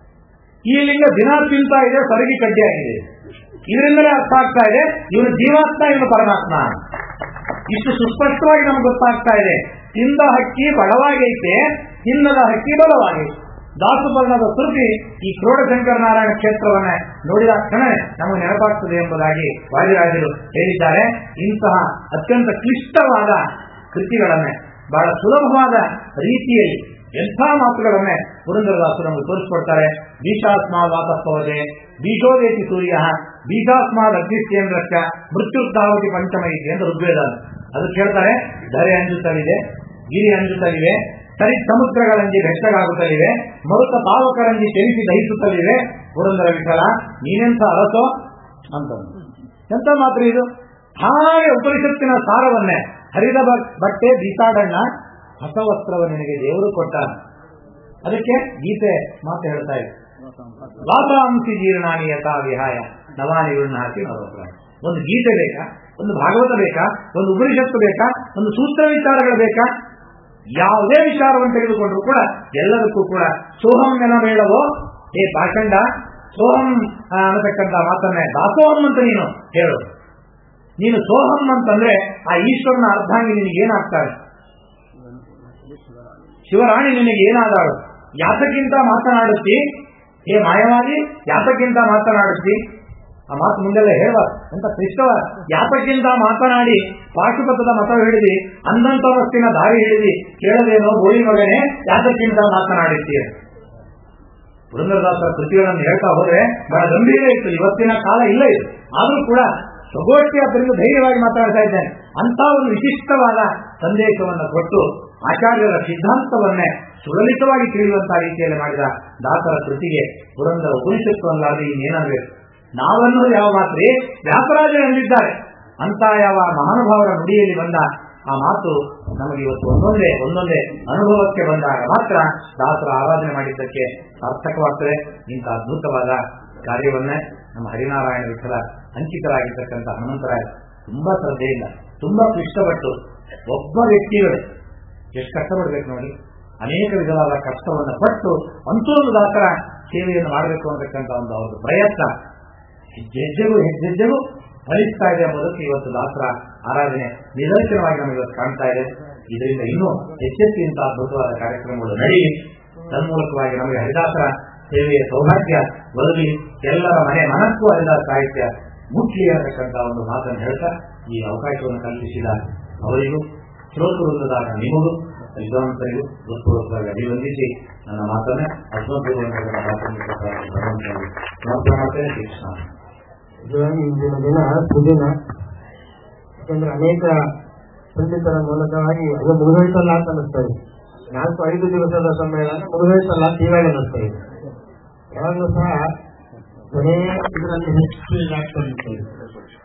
ಈ ಲಿಂಗ ದಿನ ತಿಂತಾ ಇದೆ ಸರಗಿ ಕಡ್ಡಿ ಆಗಿದೆ ಇದರಿಂದಲೇ ಅರ್ಥ ಆಗ್ತಾ ಇದೆ ಇವನು ಜೀವಾತ್ಮ ಇವನು ಪರಮಾತ್ಮ ಇಷ್ಟು ಸುಸ್ಪಷ್ಟವಾಗಿ ನಮ್ಗೆ ಗೊತ್ತಾಗ್ತಾ ಇದೆ ತಿಂದ ಹಕ್ಕಿ ಬಡವಾಗೈತೆ ತಿನ್ನದ ಹಕ್ಕಿ ಬಲವಾಗೈತೆ ದಾಸುಪರ್ಣದ ಶ್ರುತಿ ಈ ಕ್ರೋಢಶಂಕರ ನಾರಾಯಣ ಕ್ಷೇತ್ರವನ್ನ ನೋಡಿದ ಕ್ಷಣ ನಮಗೆ ನೆನಪಾಗ್ತದೆ ಎಂಬುದಾಗಿ ವಾದಿರಾಜರು ಹೇಳಿದ್ದಾರೆ ಇಂತಹ ಅತ್ಯಂತ ಕ್ಲಿಷ್ಟವಾದ ಕೃತಿಗಳನ್ನೇ ಬಹಳ ಸುಲಭವಾದ ರೀತಿಯಲ್ಲಿ ಎಂಥ ಮಾತುಗಳನ್ನೇ ಪುರಂದರದಾಸರು ನಮಗೆ ತೋರಿಸ್ಕೊಡ್ತಾರೆ ಬೀಜಾಸ್ಮಾ ವಾತಪ್ಪವದೆ ಬೀಜೋದೇತಿ ಸೂರ್ಯ ಬೀಜಾಸ್ಮಾದ್ ಅಗ್ನಿಸ್ತೇಂದ್ರಕ್ಕ ಮೃತ್ಯುದ್ದಾವತಿ ಪಂಚಮೈತಿ ಅಂತ ಋಗ್ವೇದ ಅದು ಕೇಳ್ತಾರೆ ಧರೆ ಅಂಜುತ್ತಲಿದೆ ಗಿರಿ ಅಂಜುತ್ತಲಿವೆ ಸರಿ ಸಮುದ್ರಗಳಂಜಿ ಬೆಚ್ಚಗಾಗುತ್ತಲಿವೆ ಮರುತ ಪಾವಕರಂಜಿ ಚಲಿಸಿ ದಹಿಸುತ್ತಲಿವೆ ಪುರಂದರ ವಿಠಲ ನೀನೆಂಥ ಅರಸೋ ಅಂತ ಎಂತ ಮಾತ್ರ ಇದು ಹಾಗೆ ಉಪನಿಷತ್ತಿನ ಸಾರವನ್ನೇ ಹರಿದ ಬಟ್ಟೆ ಬೀಸಾಡಣ್ಣ ಹೊಸ ವಸ್ತ್ರವ ನಿನಗೆ ದೇವರು ಕೊಟ್ಟ ಅದಕ್ಕೆ ಗೀತೆ ಮಾತು ಹೇಳ್ತಾ ಇದೆ ವಾತಾಂಸಿ ಜೀರ್ಣಾನಿ ಯಥಾ ವಿಹಾಯ ನವಾನಿಗಳನ್ನ ಹಾಕಿ ನವಪ್ರಾಯ ಒಂದು ಗೀತೆ ಬೇಕಾ ಒಂದು ಭಾಗವತ ಬೇಕಾ ಒಂದು ಉಪನಿಷತ್ತು ಬೇಕಾ ಒಂದು ಸೂತ್ರ ವಿಚಾರಗಳು ಬೇಕಾ ಯಾವುದೇ ವಿಚಾರವನ್ನು ತೆಗೆದುಕೊಂಡ್ರು ಕೂಡ ಎಲ್ಲದಕ್ಕೂ ಕೂಡ ಸೋಹಂ ಬೇಡವೋ ಏ ಪಾಖಂಡ ಸೋಹಂ ಅನ್ನತಕ್ಕಂಥ ಮಾತನ್ನೇ ದಾಸೋಹಂ ಅಂತ ನೀನು ಹೇಳು ನೀನು ಸೋಹಂ ಅಂತಂದ್ರೆ ಆ ಈಶ್ವರನ ಅರ್ಧಾಂಗಿ ನಿನಗೆ ಏನಾಗ್ತಾಳೆ ಶಿವರಾಣಿ ನಿನಗೆ ಏನಾದಾಳು ಯಾತಕ್ಕಿಂತ ಮಾತನಾಡುತ್ತಿ ಹೇ ಮಾಯವಾಗಿ ಯಾತಕ್ಕಿಂತ ಮಾತನಾಡುತ್ತಿ ಆ ಮಾತು ಮುಂದೆಲ್ಲ ಹೇಳುವ ಅಂತ ಕ್ರಿಸ್ತವ ಯಾತಕ್ಕಿಂತ ಮಾತನಾಡಿ ಪಾಶುಪಥದ ಮತ ಹಿಡಿದಿ ಅಂದಂತವಸ್ತಿನ ದಾರಿ ಹಿಡಿದಿ ಕೇಳದೇನೋ ಬೋಳಿ ಮಗನೇ ಯಾತಕ್ಕಿಂತ ಮಾತನಾಡಿದ್ದೀರಿ ಪುರಂದರದಾಸರ ಕೃತಿಗಳನ್ನು ಹೇಳ್ತಾ ಹೋದ್ರೆ ಬಹಳ ಗಂಭೀರ ಇತ್ತು ಇವತ್ತಿನ ಕಾಲ ಇಲ್ಲ ಇದು ಆದ್ರೂ ಕೂಡ ಸ್ವಗೋಷ್ಠಿ ಅದರಿಂದ ಧೈರ್ಯವಾಗಿ ಮಾತಾಡ್ತಾ ಇದ್ದೇನೆ ಅಂತ ಒಂದು ವಿಶಿಷ್ಟವಾದ ಸಂದೇಶವನ್ನು ಕೊಟ್ಟು ಆಚಾರ್ಯರ ಸಿದ್ಧಾಂತವನ್ನೇ ಸುಲಲಿತವಾಗಿ ತಿಳಿಯುವಂತಹ ರೀತಿಯಲ್ಲಿ ಮಾಡಿದ ದಾಸರ ಕೃತಿಗೆ ಪುರಂದರ ಉಪನಿಷತ್ತು ಅಲ್ಲಾದ್ರೆ ಇನ್ನೇನಾಗಬೇಕು ನಾವನ್ನು ಯಾವ ಮಾತ್ರಿ ವ್ಯಾಸರಾಜರು ಎಂದಿದ್ದಾರೆ ಅಂತ ಯಾವ ಮಹಾನುಭಾವರ ನುಡಿಯಲ್ಲಿ ಬಂದ ಆ ಮಾತು ನಮಗೆ ಇವತ್ತು ಒಂದೊಂದೇ ಒಂದೊಂದೇ ಅನುಭವಕ್ಕೆ ಬಂದಾಗ ಮಾತ್ರ ದಾಸರ ಆರಾಧನೆ ಮಾಡಿದ್ದಕ್ಕೆ ಸಾರ್ಥಕವಾಗ್ತದೆ ಇಂಥ ಅದ್ಭುತವಾದ ಕಾರ್ಯವನ್ನೇ ನಮ್ಮ ಹರಿನಾರಾಯಣ ವಿಠಲ ಅಂಕಿತರಾಗಿರ್ತಕ್ಕಂಥ ಹನುಮಂತರಾಯ ತುಂಬಾ ಶ್ರದ್ಧೆಯಿಂದ ತುಂಬಾ ಇಷ್ಟಪಟ್ಟು ಒಬ್ಬ ವ್ಯಕ್ತಿಗಳು ಎಷ್ಟು ಕಷ್ಟಪಡ್ಬೇಕು ನೋಡಿ ಅನೇಕ ವಿಧವಾದ ಕಷ್ಟವನ್ನು ಪಟ್ಟು ಅಂತೂ ಒಂದು ದಾಸರ ಸೇವೆಯನ್ನು ಮಾಡಬೇಕು ಅಂತಕ್ಕಂಥ ಒಂದು ಅವ್ರದ್ದು ಪ್ರಯತ್ನ ಹೆಜ್ಜೆಗೂ ಹೆಜ್ಜೆಗೂ ಫಲಿಸ್ತಾ ಇದೆ ಎಂಬುದಕ್ಕೆ ಇವತ್ತು ದಾಸರ ಆರಾಧನೆ ನಿದರ್ಶನವಾಗಿ ನಮಗೆ ಇವತ್ತು ಕಾಣ್ತಾ ಇದೆ ಇದರಿಂದ ಇನ್ನೂ ಹೆಚ್ಚೆಚ್ಚಿಂತ ಅದ್ಭುತವಾದ ಕಾರ್ಯಕ್ರಮಗಳು ನಡೆಯಿ ತನ್ಮೂಲಕವಾಗಿ ನಮಗೆ ಹರಿದಾಸರ ಸೇವೆಯ ಸೌಭಾಗ್ಯ ಒದಗಿ ಎಲ್ಲರ ಮನೆ ಮನಸ್ಸು ಹರಿದಾಸ ಸಾಹಿತ್ಯ ಮುಖ್ಯ ಅನ್ನತಕ್ಕಂಥ ಒಂದು ಮಾತನ್ನು ಹೇಳ್ತಾ ಈ ಅವಕಾಶವನ್ನು ಕಲ್ಪಿಸಿದ ಅವರಿಗೂ ಶ್ರೋತೃವೃಂದದಾಗ ನಿಮಗೂ ವಿದ್ವಾಂಸರಿಗೂ ಹೃತ್ಪೂರ್ವಕವಾಗಿ ಅಭಿವಂದಿಸಿ ನನ್ನ ಮಾತನ್ನೇ ಅದ್ಭುತವಾಗಿ ಸಮರ್ಪಣೆ ಮಾಡ್ತೇನೆ ಕೃಷ್ಣ ನಿಜವಾಗಿ ಇಂದಿನ ದಿನ ಸುದಿನ ಯಾಕಂದ್ರೆ ಅನೇಕ ಪಂಡಿತರ ಮೂಲಕವಾಗಿ ಅದು ಮುಗಿದೋಯ್ತಲ್ಲ ಅಂತ ಅನಿಸ್ತಾ ಇದೆ ನಾಲ್ಕು ಐದು ದಿವಸದ ಸಮ್ಮೇಳನ ಮುಗಿದೋಯ್ತಲ್ಲ ಅಂತ ಇವಾಗ ಅನಿಸ್ತಾ ಇದೆ ಯಾವಾಗಲೂ ಸಹ ಕೊನೆಯ ಇದರಲ್ಲಿ ಹೆಚ್ಚು ಇದಾಗ್ತಾ ಇದೆ